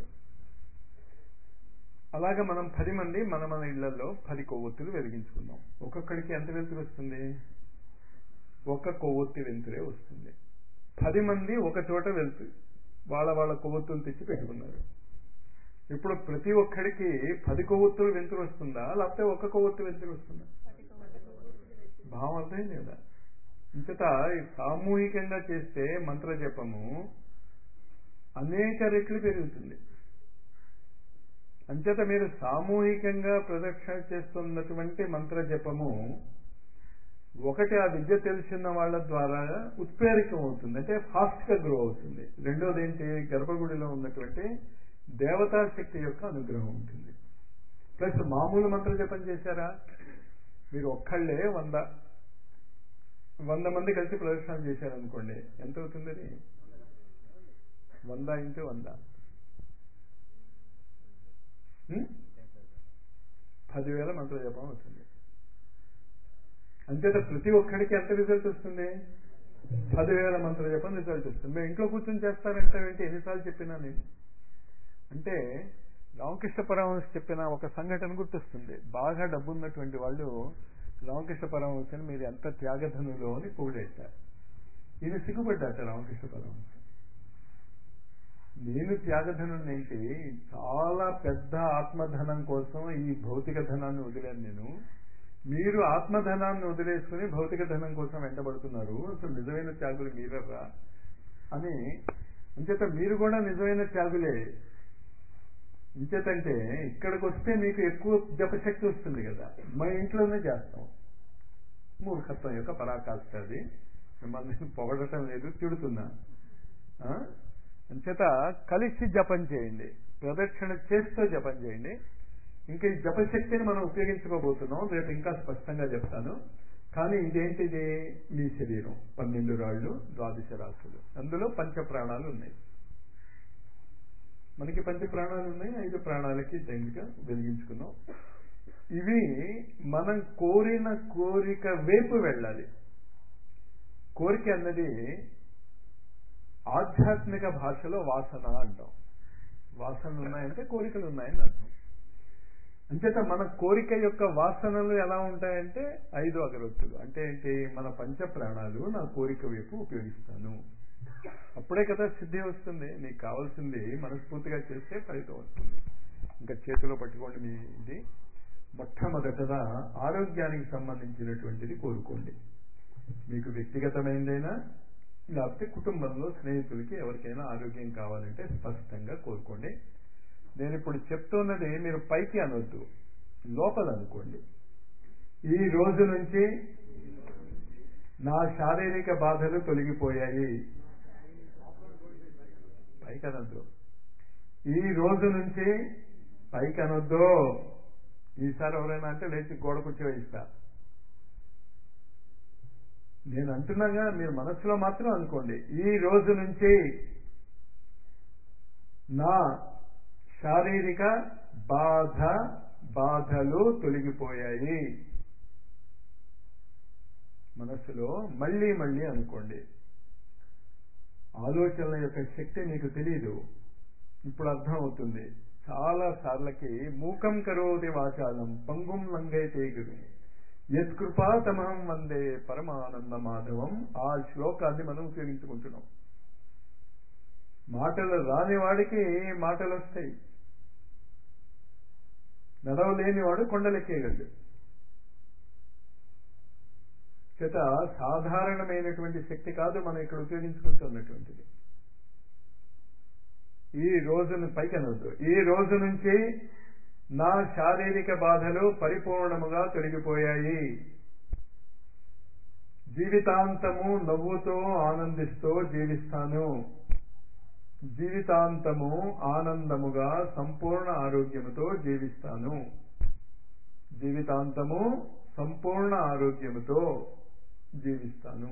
అలాగా మనం పది మంది మన మన ఇళ్లలో పది కొవ్వొత్తులు వెలిగించుకున్నాం ఒక్కొక్కడికి ఎంత వెలుతురు వస్తుంది ఒక కొవ్వొత్తి వెలుతురే వస్తుంది పది మంది ఒక చోట వెళ్తు వాళ్ళ వాళ్ళ కొవ్వొత్తులు తెచ్చి పెట్టుకున్నారు ఇప్పుడు ప్రతి ఒక్కడికి పది కొవ్వొత్తులు వెలుతురు వస్తుందా లేకపోతే ఒక కొవ్వొత్తు వెలుతురు వస్తుందా భావం అర్థమైంది కదా ఇంతట సామూహికంగా చేస్తే మంత్ర జపము అనేక రెట్లు పెరుగుతుంది అంచేత మీరు సామూహికంగా ప్రదక్షిణ చేస్తున్నటువంటి మంత్ర జపము ఒకటి ఆ విద్య తెలిసిన వాళ్ళ ద్వారా ఉత్ప్రేరికం అవుతుంది అంటే ఫాస్ట్ గా గ్రో అవుతుంది రెండోది ఏంటి గర్భగుడిలో ఉన్నటువంటి దేవతా శక్తి యొక్క అనుగ్రహం ఉంటుంది ప్లస్ మామూలు మంత్ర జపం చేశారా మీరు ఒక్కళ్ళే వంద వంద మంది కలిసి ప్రదర్శన చేశారనుకోండి ఎంత అవుతుంది అది వంద ఇంటూ వంద పదివేల మంత్ర జపం అవుతుంది అంతేత ప్రతి ఒక్కడికి ఎంత రిజల్ట్ వస్తుంది పదివేల మంత్ర జపం రిజల్ట్ వస్తుంది మేము ఇంట్లో కూర్చొని చేస్తారంటావేంటి ఎన్నిసార్లు చెప్పినా నేను అంటే రామకృష్ణ పరమహంస చెప్పిన ఒక సంఘటన గుర్తొస్తుంది బాగా డబ్బున్నటువంటి వాళ్ళు రామకృష్ణ పరమహంసని మీరు ఎంత త్యాగధనులో అని పొగిడేశారు ఈయన సిగ్గుపడ్డాట రామకృష్ణ పరమహంస నేను త్యాగధనుని ఏంటి చాలా పెద్ద ఆత్మధనం కోసం ఈ భౌతిక ధనాన్ని వదిలాను నేను మీరు ఆత్మధనాన్ని వదిలేసుకుని భౌతిక ధనం కోసం వెంటబడుతున్నారు అసలు నిజమైన త్యాగులు మీరర్రా అని అంచేత మీరు కూడా నిజమైన త్యాగులే ఇంచేతంటే ఇక్కడికి వస్తే మీకు ఎక్కువ జపశక్తి వస్తుంది కదా మా ఇంట్లోనే చేస్తాం మూర్ఖత్వం యొక్క పరాకాష్ట అది మిమ్మల్ని పొగడటం లేదు తిడుతున్నా ఆ? అంచేత కలిసి జపం చేయండి ప్రదక్షిణ చేస్తూ జపం చేయండి ఇంకా ఈ జపశక్తిని మనం ఉపయోగించుకోబోతున్నాం రేపు ఇంకా స్పష్టంగా చెప్తాను కానీ ఇదేంటిది మీ శరీరం పన్నెండు రాళ్ళు ద్వాదశ రాశులు అందులో పంచ ప్రాణాలు ఉన్నాయి మనకి పంచ ప్రాణాలు ఉన్నాయి ఐదు ప్రాణాలకి టైంగా వెలిగించుకున్నాం ఇవి మనం కోరిన కోరిక వైపు వెళ్ళాలి కోరిక అన్నది ఆధ్యాత్మిక భాషలో వాసన అంటాం వాసనలు ఉన్నాయంటే కోరికలు ఉన్నాయని అర్థం అంచేత మన కోరిక యొక్క వాసనలు ఎలా ఉంటాయంటే ఐదు అగరొత్తులు అంటే ఏంటి మన పంచ ప్రాణాలు నా కోరిక వైపు ఉపయోగిస్తాను అప్పుడే కదా సిద్ధి వస్తుంది నీకు కావాల్సింది మనస్ఫూర్తిగా చేస్తే ఫలితం వస్తుంది ఇంకా చేతిలో పట్టుకోండి మీ ఇది మొట్టమొదటగా ఆరోగ్యానికి సంబంధించినటువంటిది కోరుకోండి మీకు వ్యక్తిగతమైనదైనా లేకపోతే కుటుంబంలో స్నేహితులకి ఎవరికైనా ఆరోగ్యం కావాలంటే స్పష్టంగా కోరుకోండి నేను ఇప్పుడు చెప్తున్నది మీరు పైకి అనొద్దు లోపల అనుకోండి ఈ రోజు నుంచి నా శారీరక బాధలు తొలగిపోయాయి పైకి అనొద్దు ఈ రోజు నుంచి పైకి అనొద్దు ఈసారి ఎవరైనా అంటే లేచి గోడ కుర్చీ వేయిస్తా నేను అంటున్నాగా మీరు మనసులో మాత్రం అనుకోండి ఈ రోజు నుంచి నా శారీరక బాధ బాధలు తొలగిపోయాయి మనసులో మళ్ళీ మళ్ళీ అనుకోండి ఆలోచనల యొక్క శక్తి మీకు తెలియదు ఇప్పుడు అర్థం అవుతుంది చాలా సార్లకి మూకం కరోతి వాచాలం పంగుం లంగైతే గురు యత్కృపాతమహం వందే పరమానంద మాధవం ఆ శ్లోకాన్ని మనం ఉపయోగించుకుంటున్నాం మాటలు రాని వాడికి మాటలు వస్తాయి నడవలేని వాడు కొండలెక్కేయగలడు చేత సాధారణమైనటువంటి శక్తి కాదు మనం ఇక్కడ ఉపయోగించుకుంటున్నటువంటిది ఈ రోజును పైకనవద్దు ఈ రోజు నుంచి నా శారీరక బాధలు పరిపూర్ణముగా తొలగిపోయాయి జీవితాంతము నవ్వుతో ఆనందిస్తూ జీవిస్తాను జీవితాంతము ఆనందముగా సంపూర్ణ ఆరోగ్యముతో జీవిస్తాను జీవితాంతము సంపూర్ణ ఆరోగ్యముతో జీవిస్తాను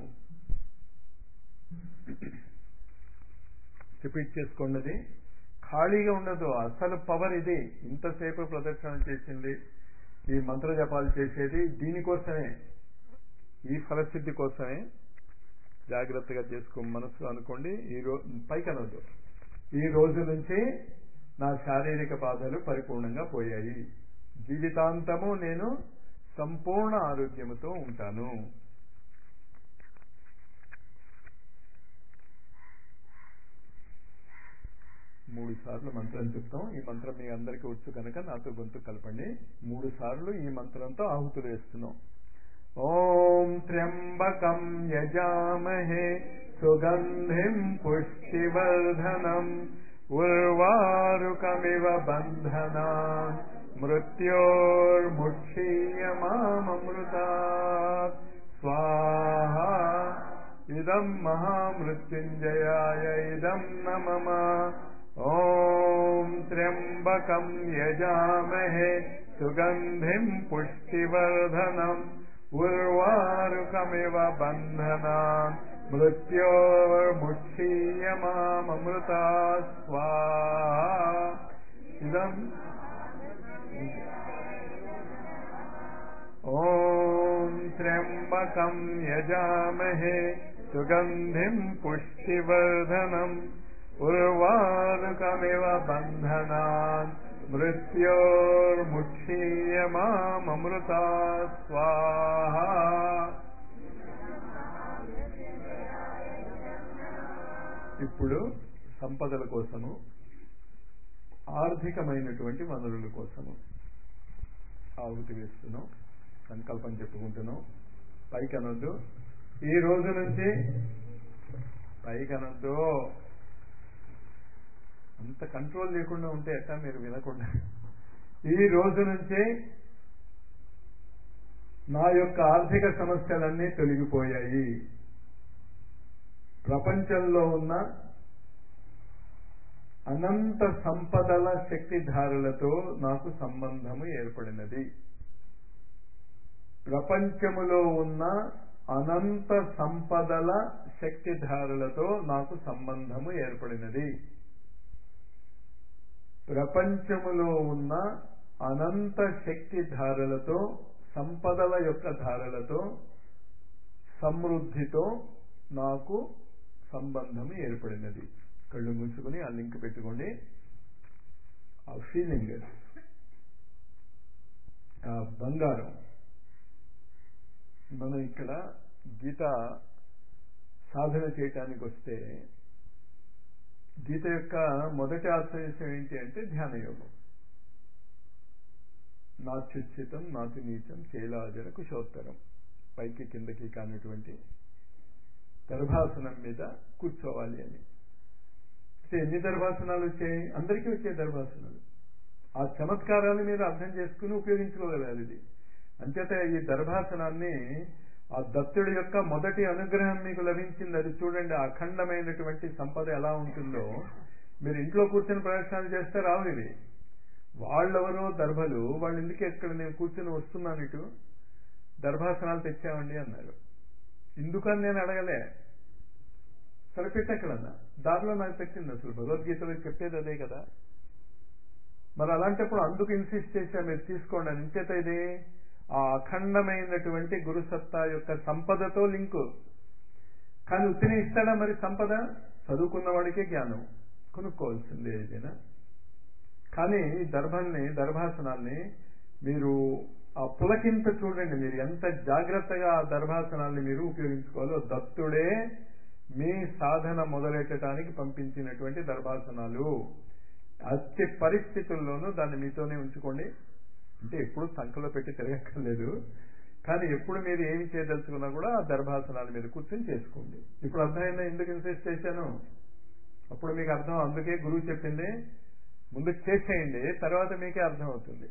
రిపీట్ చేసుకోండి ఖాళీగా ఉండదు అసలు పవర్ ఇది ఇంతసేపు ప్రదర్శన చేసింది ఈ మంత్ర జపాలు చేసేది దీనికోసమే ఈ ఫలసిద్ధి కోసమే జాగ్రత్తగా చేసుకో మనసు అనుకోండి ఈ రో పైకి అనవద్దు ఈ రోజు నుంచి నా శారీరక బాధలు పరిపూర్ణంగా పోయాయి జీవితాంతము నేను సంపూర్ణ ఆరోగ్యముతో ఉంటాను మూడు సార్లు మంత్రం చెప్తాం ఈ మంత్రం మీ అందరికీ వచ్చు కనుక నాతో గొంతు కలపండి మూడు సార్లు ఈ మంత్రంతో ఆహుతులు వేస్తున్నాం ఓం త్ర్యంబకం యజామహే సుగంధిం పుష్టివర్ధనం ఉర్వారుకమివ బంధనా మృత్యోర్ముక్షీయమామృతా స్వాహా ఇదం మహామృత్యుంజయాయ ఇదం న మమ ఓం త్ర్యంబకం యజామహే సుగంధిం పుష్టివర్ధనం ఉర్వారుకమివ బంధనా మృత్యోర్ముక్షీయమామృతా స్వాహా ఇదం ఓం త్ర్యంబకం యజామహే సుగంధిం పుష్టివర్ధనం ఉర్వారుకమివ బంధనాన్ మృత్యోర్ముక్షీయమామృతా స్వాహా ఇప్పుడు సంపదల కోసము ఆర్థికమైనటువంటి వనరుల కోసము ఆహుతి వేస్తున్నాం సంకల్పం చెప్పుకుంటున్నాం పైకి అనొద్దు ఈ రోజు నుంచి పైకి అనొద్దు అంత కంట్రోల్ లేకుండా ఉంటే ఎట్టా మీరు వినకుండా ఈ రోజు నుంచి నా యొక్క ఆర్థిక సమస్యలన్నీ తొలగిపోయాయి ప్రపంచంలో ఉన్న అనంత సంపదల శక్తిధారులతో నాకు సంబంధము ఏర్పడినది ప్రపంచములో ఉన్న అనంత సంపదల శక్తిధారులతో నాకు సంబంధము ఏర్పడినది ప్రపంచములో ఉన్న అనంత శక్తి ధారలతో సంపదల యొక్క ధారలతో సమృద్ధితో నాకు సంబంధం ఏర్పడినది కళ్ళు మూసుకుని ఆ లింక్ పెట్టుకోండి ఆ ఫీలింగ్ ఆ బంగారం మనం ఇక్కడ గీత సాధన చేయటానికి వస్తే గీత యొక్క మొదటి ఆశ్రయం ఏంటి అంటే ధ్యాన యోగం నాత్యుచితం నాతి నీచం చేలాజన కుశోత్తరం పైకి కిందకి కానిటువంటి గర్భాసనం మీద కూర్చోవాలి అని అంటే ఎన్ని దర్భాసనాలు వచ్చాయి అందరికీ వచ్చే దర్భాసనాలు ఆ చమత్కారాన్ని మీరు అర్థం చేసుకుని ఉపయోగించుకోగలగాలి ఇది అంచేత ఈ దర్భాసనాన్ని ఆ దత్తుడి యొక్క మొదటి అనుగ్రహం మీకు లభించింది అది చూడండి అఖండమైనటువంటి సంపద ఎలా ఉంటుందో మీరు ఇంట్లో కూర్చొని ప్రదర్శనలు చేస్తే రావు ఇవి వాళ్ళెవరో దర్భలు వాళ్ళు ఎందుకు ఎక్కడ నేను కూర్చొని వస్తున్నాను ఇటు దర్భాసనాలు తెచ్చామండి అన్నారు ఎందుకని నేను అడగలే సరే పెట్టెక్కడన్నా దారిలో నాకు పెట్టింది అసలు భగవద్గీతలో చెప్పేది అదే కదా మరి అలాంటప్పుడు అందుకు ఇన్సిస్ట్ చేశా మీరు తీసుకోండి అని ఇంచేత ఇది ఆ అఖండమైనటువంటి గురుసత్తా యొక్క సంపదతో లింకు కానీ ఉత్తినే ఇస్తాడా మరి సంపద చదువుకున్న వాడికే జ్ఞానం కొనుక్కోవాల్సిందే ఏదైనా కానీ ఈ దర్భల్ని దర్భాసనాల్ని మీరు ఆ పులకింత చూడండి మీరు ఎంత జాగ్రత్తగా ఆ దర్భాసనాల్ని మీరు ఉపయోగించుకోవాలో దత్తుడే మీ సాధన మొదలెట్టడానికి పంపించినటువంటి దర్భాసనాలు అతి పరిస్థితుల్లోనూ దాన్ని మీతోనే ఉంచుకోండి అంటే ఎప్పుడు సంఖలో పెట్టి తిరగక్కర్లేదు కానీ ఎప్పుడు మీరు ఏమి చేయదలుచుకున్నా కూడా ఆ దర్భాసనాల మీద కూర్చొని చేసుకోండి ఇప్పుడు అర్థమైందా ఎందుకు ఇన్సిస్ట్ చేశాను అప్పుడు మీకు అర్థం అందుకే గురువు చెప్పింది ముందు చేసేయండి తర్వాత మీకే అర్థం అవుతుంది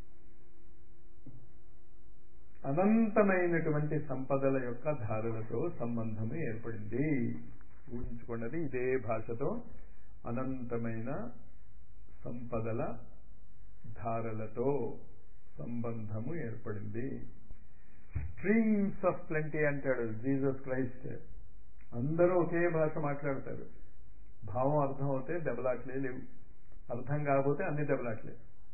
అనంతమైనటువంటి సంపదల యొక్క ధారలతో సంబంధము ఏర్పడింది ఊహించుకున్నది ఇదే భాషతో అనంతమైన సంపదల ధారలతో సంబంధము ఏర్పడింది స్ట్రీమ్స్ ఆఫ్ ప్లెంటీ అంటాడు జీసస్ క్రైస్ట్ అందరూ ఒకే భాష మాట్లాడతారు భావం అర్థం అవుతే దెబ్బలాట్లే లేవు అర్థం కాకపోతే అన్ని దెబ్బలాట్లే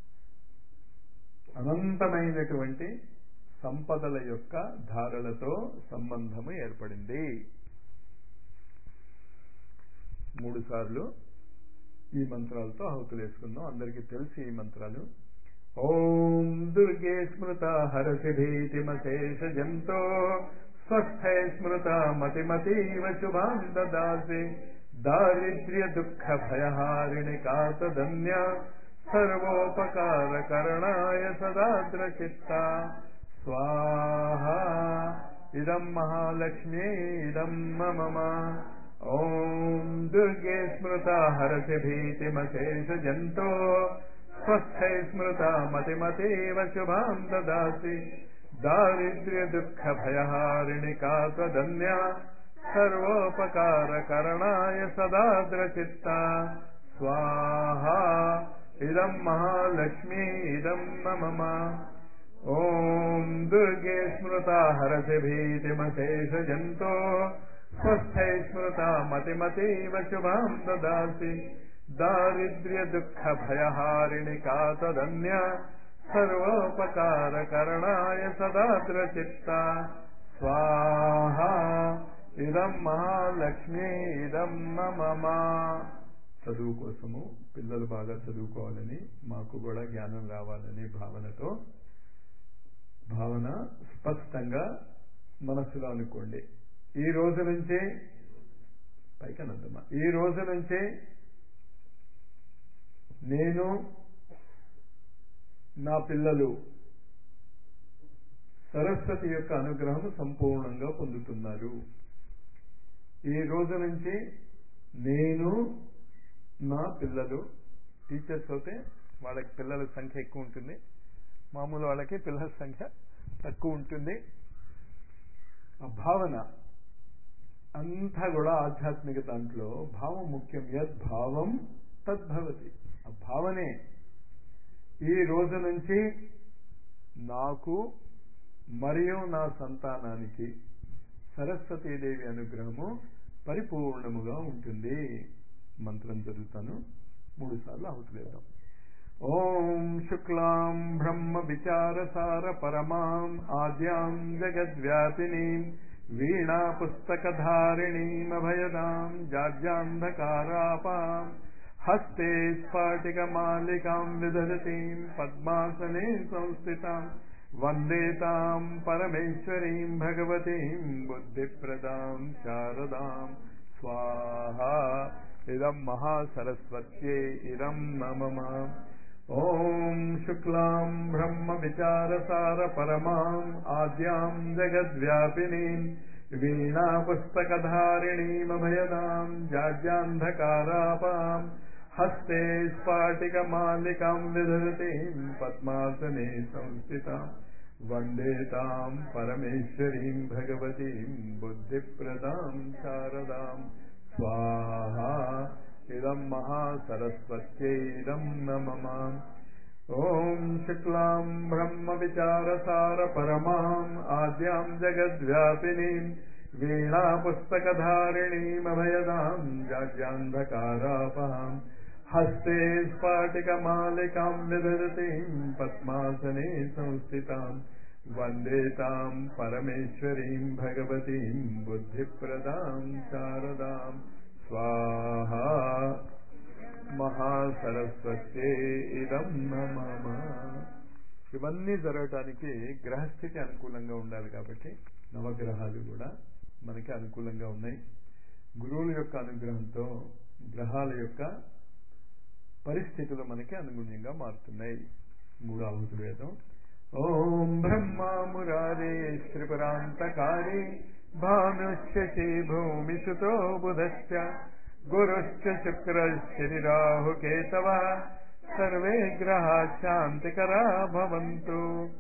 అనంతమైనటువంటి సంపదల యొక్క ధారలతో సంబంధము ఏర్పడింది మూడు సార్లు ఈ మంత్రాలతో ఆహుతులు వేసుకుందాం అందరికీ తెలిసి ఈ మంత్రాలు ఓం దుర్గే స్మృత హరసి భీతిమశేష జంతో స్వస్థై స్మృత మతిమతీవ శుభాం దదాసి దారిద్ర్య దుఃఖ భయహారిణి కాతదన్య సర్వోపకార కరణాయ సదాద్ర చిత్త స్వాహ ఇదం మహాలక్ష్మీ ఇదం మమ ఓం దుర్గే స్మృత హరసి భీతిమశేష జంతో స్వస్థై స్మృత మతిమతేవ శుభాం దదాసి దారిద్ర్య దుఃఖ భయహారిణి కాతదన్య సర్వోపకార కరణాయ సదాద్ర చిత్త స్వాహ ఇదం మహాలక్ష్మీ ఇదం మమ ఓం దుర్గే స్మృత హరసి భీతిమశేష జంతో స్వస్థై స్మృత మతిమతీవ శుభాం దదాసి దారిద్ర్య దుఃఖ భయహారిణి కాతదన్య సర్వోపకార కరణాయ సదాద్ర చిత్త స్వాహ ఇదం మహాలక్ష్మి ఇదం మమ చదువు కోసము పిల్లలు బాగా చదువుకోవాలని మాకు కూడా జ్ఞానం రావాలని భావనతో భావన స్పష్టంగా మనసులో అనుకోండి ఈ రోజు నుంచే పైకి అనంతమా ఈ రోజు నుంచే నేను నా పిల్లలు సరస్వతి యొక్క అనుగ్రహం సంపూర్ణంగా పొందుతున్నారు ఈ రోజు నుంచి నేను నా పిల్లలు టీచర్స్ అయితే వాళ్ళకి పిల్లల సంఖ్య ఎక్కువ ఉంటుంది మామూలు వాళ్ళకి పిల్లల సంఖ్య తక్కువ ఉంటుంది ఆ భావన అంతా కూడా ఆధ్యాత్మిక దాంట్లో భావం ముఖ్యం యద్భావం తద్భవతి ఆ భావనే ఈ రోజు నుంచి నాకు మరియు నా సంతానానికి సరస్వతీదేవి అనుగ్రహము పరిపూర్ణముగా ఉంటుంది మంత్రం చదువుతాను మూడు సార్లు ఆహుతులేద్దాం ఓం శుక్లాం బ్రహ్మ విచారసార పరమాం ఆద్యాం జగద్వ్యాపినీం వీణా పుస్తకధారిణీమభయదాం జాడ్యాంధకారాపాం హస్తే స్ఫాటికమాలికాం విదధతీం పద్మాసనే సంస్థితాం వందేతాం పరమేశ్వరీం భగవతీం బుద్ధిప్రదాం శారదాం స్వాహా ఇదం మహాసరస్వత్యే ఇదం మమ ఓం శుక్లాం బ్రహ్మ విచారసార పరమాం ఆద్యాం జగద్వ్యాపినీం వీణా పుస్తకధారిణీమభయదాం జాడ్యాంధకారాపాం హస్తే స్ఫాటికమాలికాం విధరతీం పద్మాసనే సంస్థితాం వందేతాం పరమేశ్వరీం భగవతీం బుద్ధిప్రదాం శారదాం స్వాహా ఇదం మహాసరస్వత్యైదం నమమ ఓం శుక్లాం బ్రహ్మ విచారసార పరమాం ఆద్యాం జగద్వ్యాపినీం వీణా పుస్తకధారిణీమభయదాం జాడ్యాంధకారాపహాం హస్తే స్ఫాటికమాలికాం విదరతీం పద్మాసనే సంస్థితాం వందేతాం పరమేశ్వరీం భగవతీం బుద్ధిప్రదాం శారదాం స్వాహా మహాసరస్వతే ఇదం నమమ ఇవన్నీ జరగటానికి గ్రహస్థితి అనుకూలంగా ఉండాలి కాబట్టి నవగ్రహాలు కూడా మనకి అనుకూలంగా ఉన్నాయి గురువుల యొక్క అనుగ్రహంతో గ్రహాల యొక్క పరిస్థితులు మనకి అనుగుణ్యంగా మారుతున్నాయి మూడు ఆహుతులు వేదం ఓం బ్రహ్మా మురారే శ్రీపరాంతకారి భానుష్యసి భూమిసుతో బుధశ్చ గురుశ్చ శుక్రశనిరాహుకేతవ సర్వే గ్రహా శాంతికరా భవంతు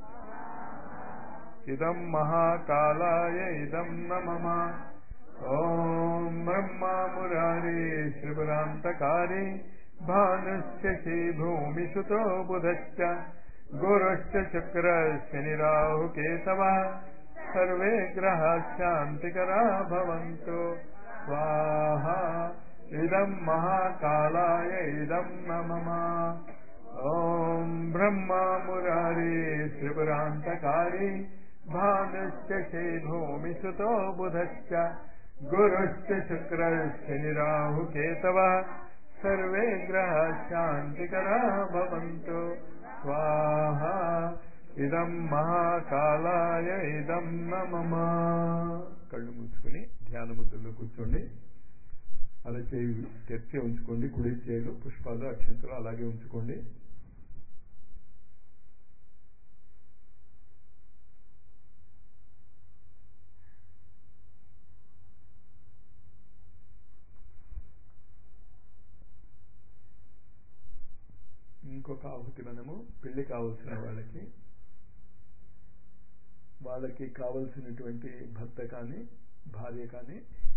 ఇదం మహాకాలాయ ఇదం నమమ ఓం బ్రహ్మా మురారి శ్రీపురాంతకారి భానుశ్చసి భూమిసుతో బుధశ్చ గురుశ్చ శుక్ర శనిరాహుకేతవ సర్వే గ్రహ శాంతికరా భవంతు స్వాహా ఇదం మహాకాలాయ ఇదం నమమ ఓం బ్రహ్మా మురారి త్రిపురాంతకారి భానుశ్చే భూమిసుతో బుధశ్చ గురుశ్చ శుక్ర శనిరాహుకేతవ సర్వే గ్రహ శాంతికరా భవంతు స్వాహా ఇదం మహాకాలాయ ఇదం నమమ కళ్ళు మూసుకుని ధ్యాన ముద్రలో కూర్చోండి అరచేయి తెరిచి ఉంచుకోండి కుడి చేయిలు పుష్పాలు అక్షంతలు అలాగే ఉంచుకోండి ఇంకొక ఆహుతి మనము పెళ్లి కావలసిన వాళ్ళకి వాళ్ళకి కావలసినటువంటి భర్త కానీ భార్య కానీ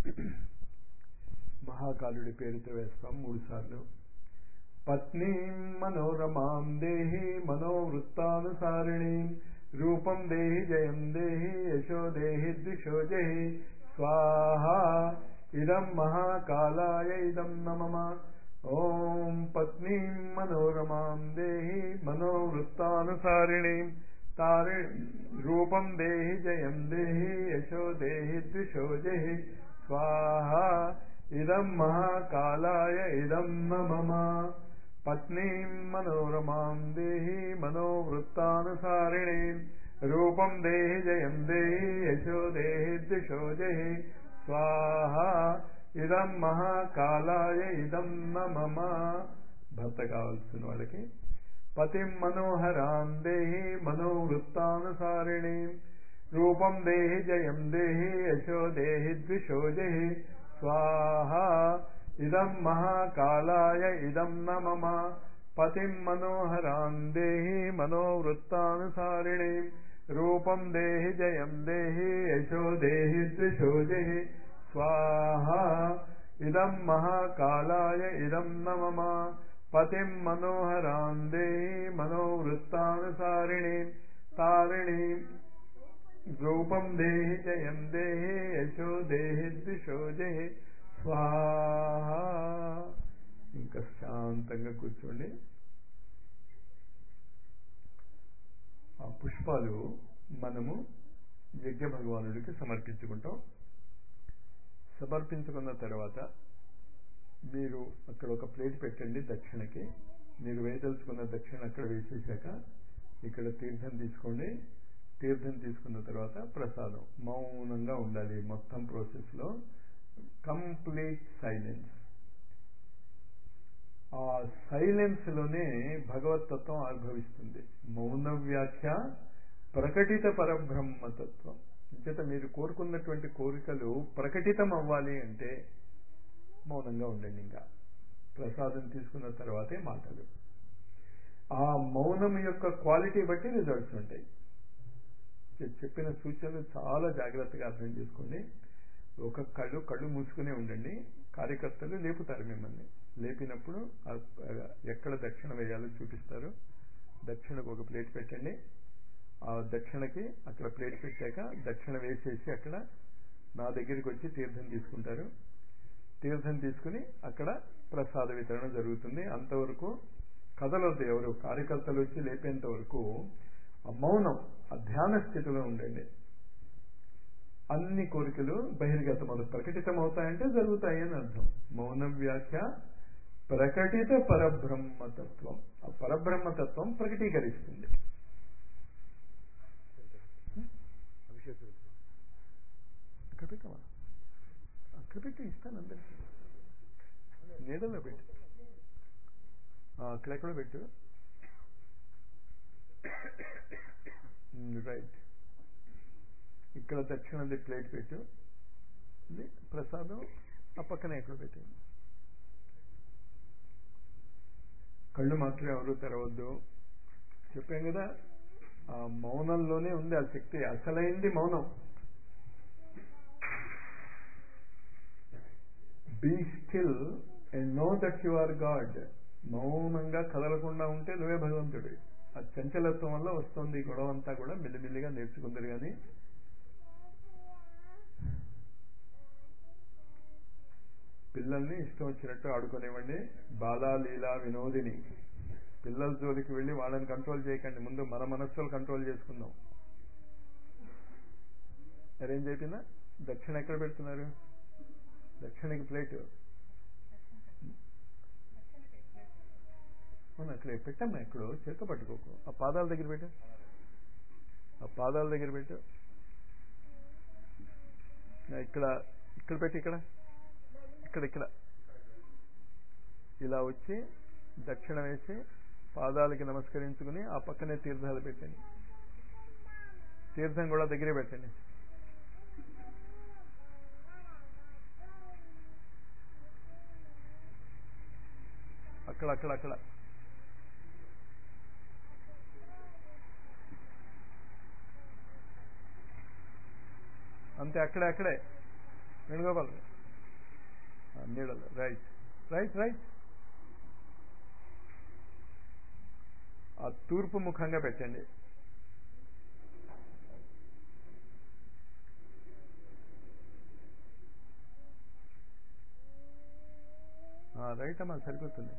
మహాకాలుడి పేరుతో వేస్తాం మూడు సార్లు పత్నీ మనోరమాం దేహి మనోవృత్తానుసారిణి రూపం దేహి జయం దేహి యశో దేహి ద్విషో జహి స్వాహా ఇదం మహాకాలాయ ఇదం నమమ ఓం పత్నీ మనోరమాం దేహి మనోవృత్తానుసారిణి తారి రూపం దేహి జయం దేహి యశో దేహి ద్విషో జహి స్వాహా ఇదం మహాకాలాయ ఇదం నమమ పత్నీం మనోరమాం దేహి మనోవృత్తానుసారిణి రూపం దేహి జయం దేహి యశో దేహి దిశో జహి స్వాహా ఇదం మహాకాలాయ ఇదం నమమ భర్త కావాల్సిన వాళ్ళకి పతిం మనోహరాం దేహి మనోవృత్తానుసారిణి రూపం దేహి జయం దేహి యశో దేహి ద్విషో దేహి స్వాహ ఇదం మహాకాళాయ ఇదం న మమ పతిం మనోహరాన్ దేహి మనోవృత్తానుసారిణి రూపం దేహి జయం దేహి యశో దేహి ద్విషో దేహి స్వాహ ఇదం మహాకాళాయ ఇదం న మమ పతిం మనోహరాన్ దేహి మనోవృత్తానుసారిణి తారిణి రూపం దేహి జయం దేహి యశో దేహి ద్విషో దేహి స్వాహ ఇంకా శాంతంగా కూర్చోండి ఆ పుష్పాలు మనము యజ్ఞ భగవానుడికి సమర్పించుకుంటాం సమర్పించుకున్న తర్వాత మీరు అక్కడ ఒక ప్లేట్ పెట్టండి దక్షిణకి మీరు వేయదలుచుకున్న దక్షిణ అక్కడ వేసేసాక ఇక్కడ తీర్థం తీసుకోండి తీర్థం తీసుకున్న తర్వాత ప్రసాదం మౌనంగా ఉండాలి మొత్తం ప్రాసెస్లో కంప్లీట్ సైలెన్స్ ఆ సైలెన్స్ లోనే భగవతత్వం ఆవిర్భవిస్తుంది మౌన వ్యాఖ్య ప్రకటిత పరబ్రహ్మతత్వం అంచేత మీరు కోరుకున్నటువంటి కోరికలు ప్రకటితం అవ్వాలి అంటే మౌనంగా ఉండండి ఇంకా ప్రసాదం తీసుకున్న తర్వాతే మాటలు ఆ మౌనం యొక్క క్వాలిటీ బట్టి రిజల్ట్స్ ఉంటాయి చెప్పిన సూచనలు చాలా జాగ్రత్తగా అర్థం చేసుకోండి ఒక కళ్ళు కళ్ళు మూసుకునే ఉండండి కార్యకర్తలు లేపుతారు మిమ్మల్ని లేపినప్పుడు ఎక్కడ దక్షిణ వేయాలో చూపిస్తారు దక్షిణకు ఒక ప్లేట్ పెట్టండి ఆ దక్షిణకి అక్కడ ప్లేట్ పెట్టాక దక్షిణ వేసేసి అక్కడ నా దగ్గరికి వచ్చి తీర్థం తీసుకుంటారు తీర్థం తీసుకుని అక్కడ ప్రసాద వితరణ జరుగుతుంది అంతవరకు కథలొద్దు ఎవరు కార్యకర్తలు వచ్చి లేపేంత వరకు మౌనం ఆ ధ్యాన స్థితిలో ఉండండి అన్ని కోరికలు బహిర్గతం ప్రకటితం అవుతాయంటే జరుగుతాయి అని అర్థం మౌన వ్యాఖ్య ప్రకటిత పరబ్రహ్మతత్వం ఆ పరబ్రహ్మతత్వం ప్రకటీకరిస్తుంది అక్కడ పెట్టవా అక్కడ పెట్టి ఇస్తాను అందరికి నీడలో పెట్టు అక్కడెక్కడో పెట్టు రైట్ ఇక్కడ దక్షిణది ప్లేట్ పెట్టు ఇది ప్రసాదం ఆ పక్కన ఎక్కడ పెట్టు కళ్ళు మాత్రం ఎవరు తెరవద్దు చెప్పాం కదా ఆ మౌనంలోనే ఉంది ఆ శక్తి అసలైంది మౌనం be still and know that you are God మౌనంగా కదలకుండా ఉంటే నువ్వే భగవంతుడి ఆ చంచలత్వం వల్ల వస్తుంది ఈ గొడవ అంతా కూడా మెల్లిమెల్లిగా నేర్చుకుందరు కానీ పిల్లల్ని ఇష్టం వచ్చినట్టు ఆడుకునేవ్వండి బాలా లీలా వినోదిని పిల్లల జోలికి వెళ్ళి వాళ్ళని కంట్రోల్ చేయకండి ముందు మన మనస్సులు కంట్రోల్ చేసుకుందాం అరేంజ్ అయిపోయిందా దక్షిణ ఎక్కడ పెడుతున్నారు దక్షిణకి ప్లేట్ అవును అక్కడ పెట్టమ్మా ఎక్కడో చేత పట్టుకోకు ఆ పాదాల దగ్గర పెట్టు ఆ పాదాల దగ్గర పెట్టు ఇక్కడ ఇక్కడ పెట్టి ఇక్కడ ఇక్కడ ఇక్కడ ఇలా వచ్చి దక్షిణ వేసి పాదాలకి నమస్కరించుకుని ఆ పక్కనే తీర్థాలు పెట్టండి తీర్థం కూడా దగ్గరే పెట్టండి అక్కడ అక్కడ అక్కడ అంతే అక్కడే అక్కడే వేణుగోపాల్ నీడలు రైట్ రైట్ రైట్ ఆ తూర్పు ముఖంగా పెట్టండి రైట్ అమ్మా సరిపోతుంది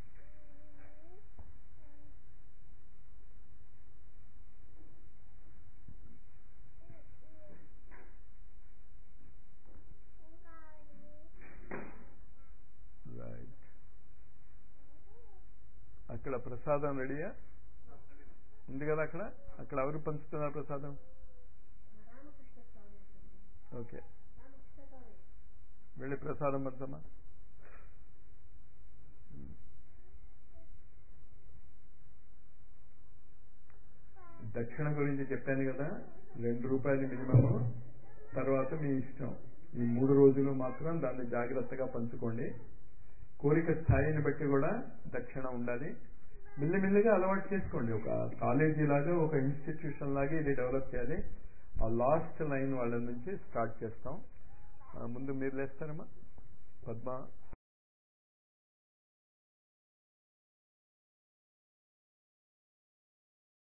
రైట్ అక్కడ ప్రసాదం రెడీయా ఉంది కదా అక్కడ అక్కడ ఎవరు పంచుతున్నారు ప్రసాదం ఓకే వెళ్ళి ప్రసాదం పంచమ్మా దక్షిణ గురించి చెప్పాను కదా రెండు రూపాయలు మినిమము తర్వాత మీ ఇష్టం ఈ మూడు రోజులు మాత్రం దాన్ని జాగ్రత్తగా పంచుకోండి కోరిక స్థాయిని బట్టి కూడా దక్షిణ ఉండాలి మెల్లిమెల్లిగా అలవాటు చేసుకోండి ఒక కాలేజీ లాగా ఒక ఇన్స్టిట్యూషన్ లాగా ఇది డెవలప్ చేయాలి ఆ లాస్ట్ లైన్ వాళ్ళ నుంచి స్టార్ట్ చేస్తాం ఆ, ముందు మీరు లేస్తారమ్మా పద్మ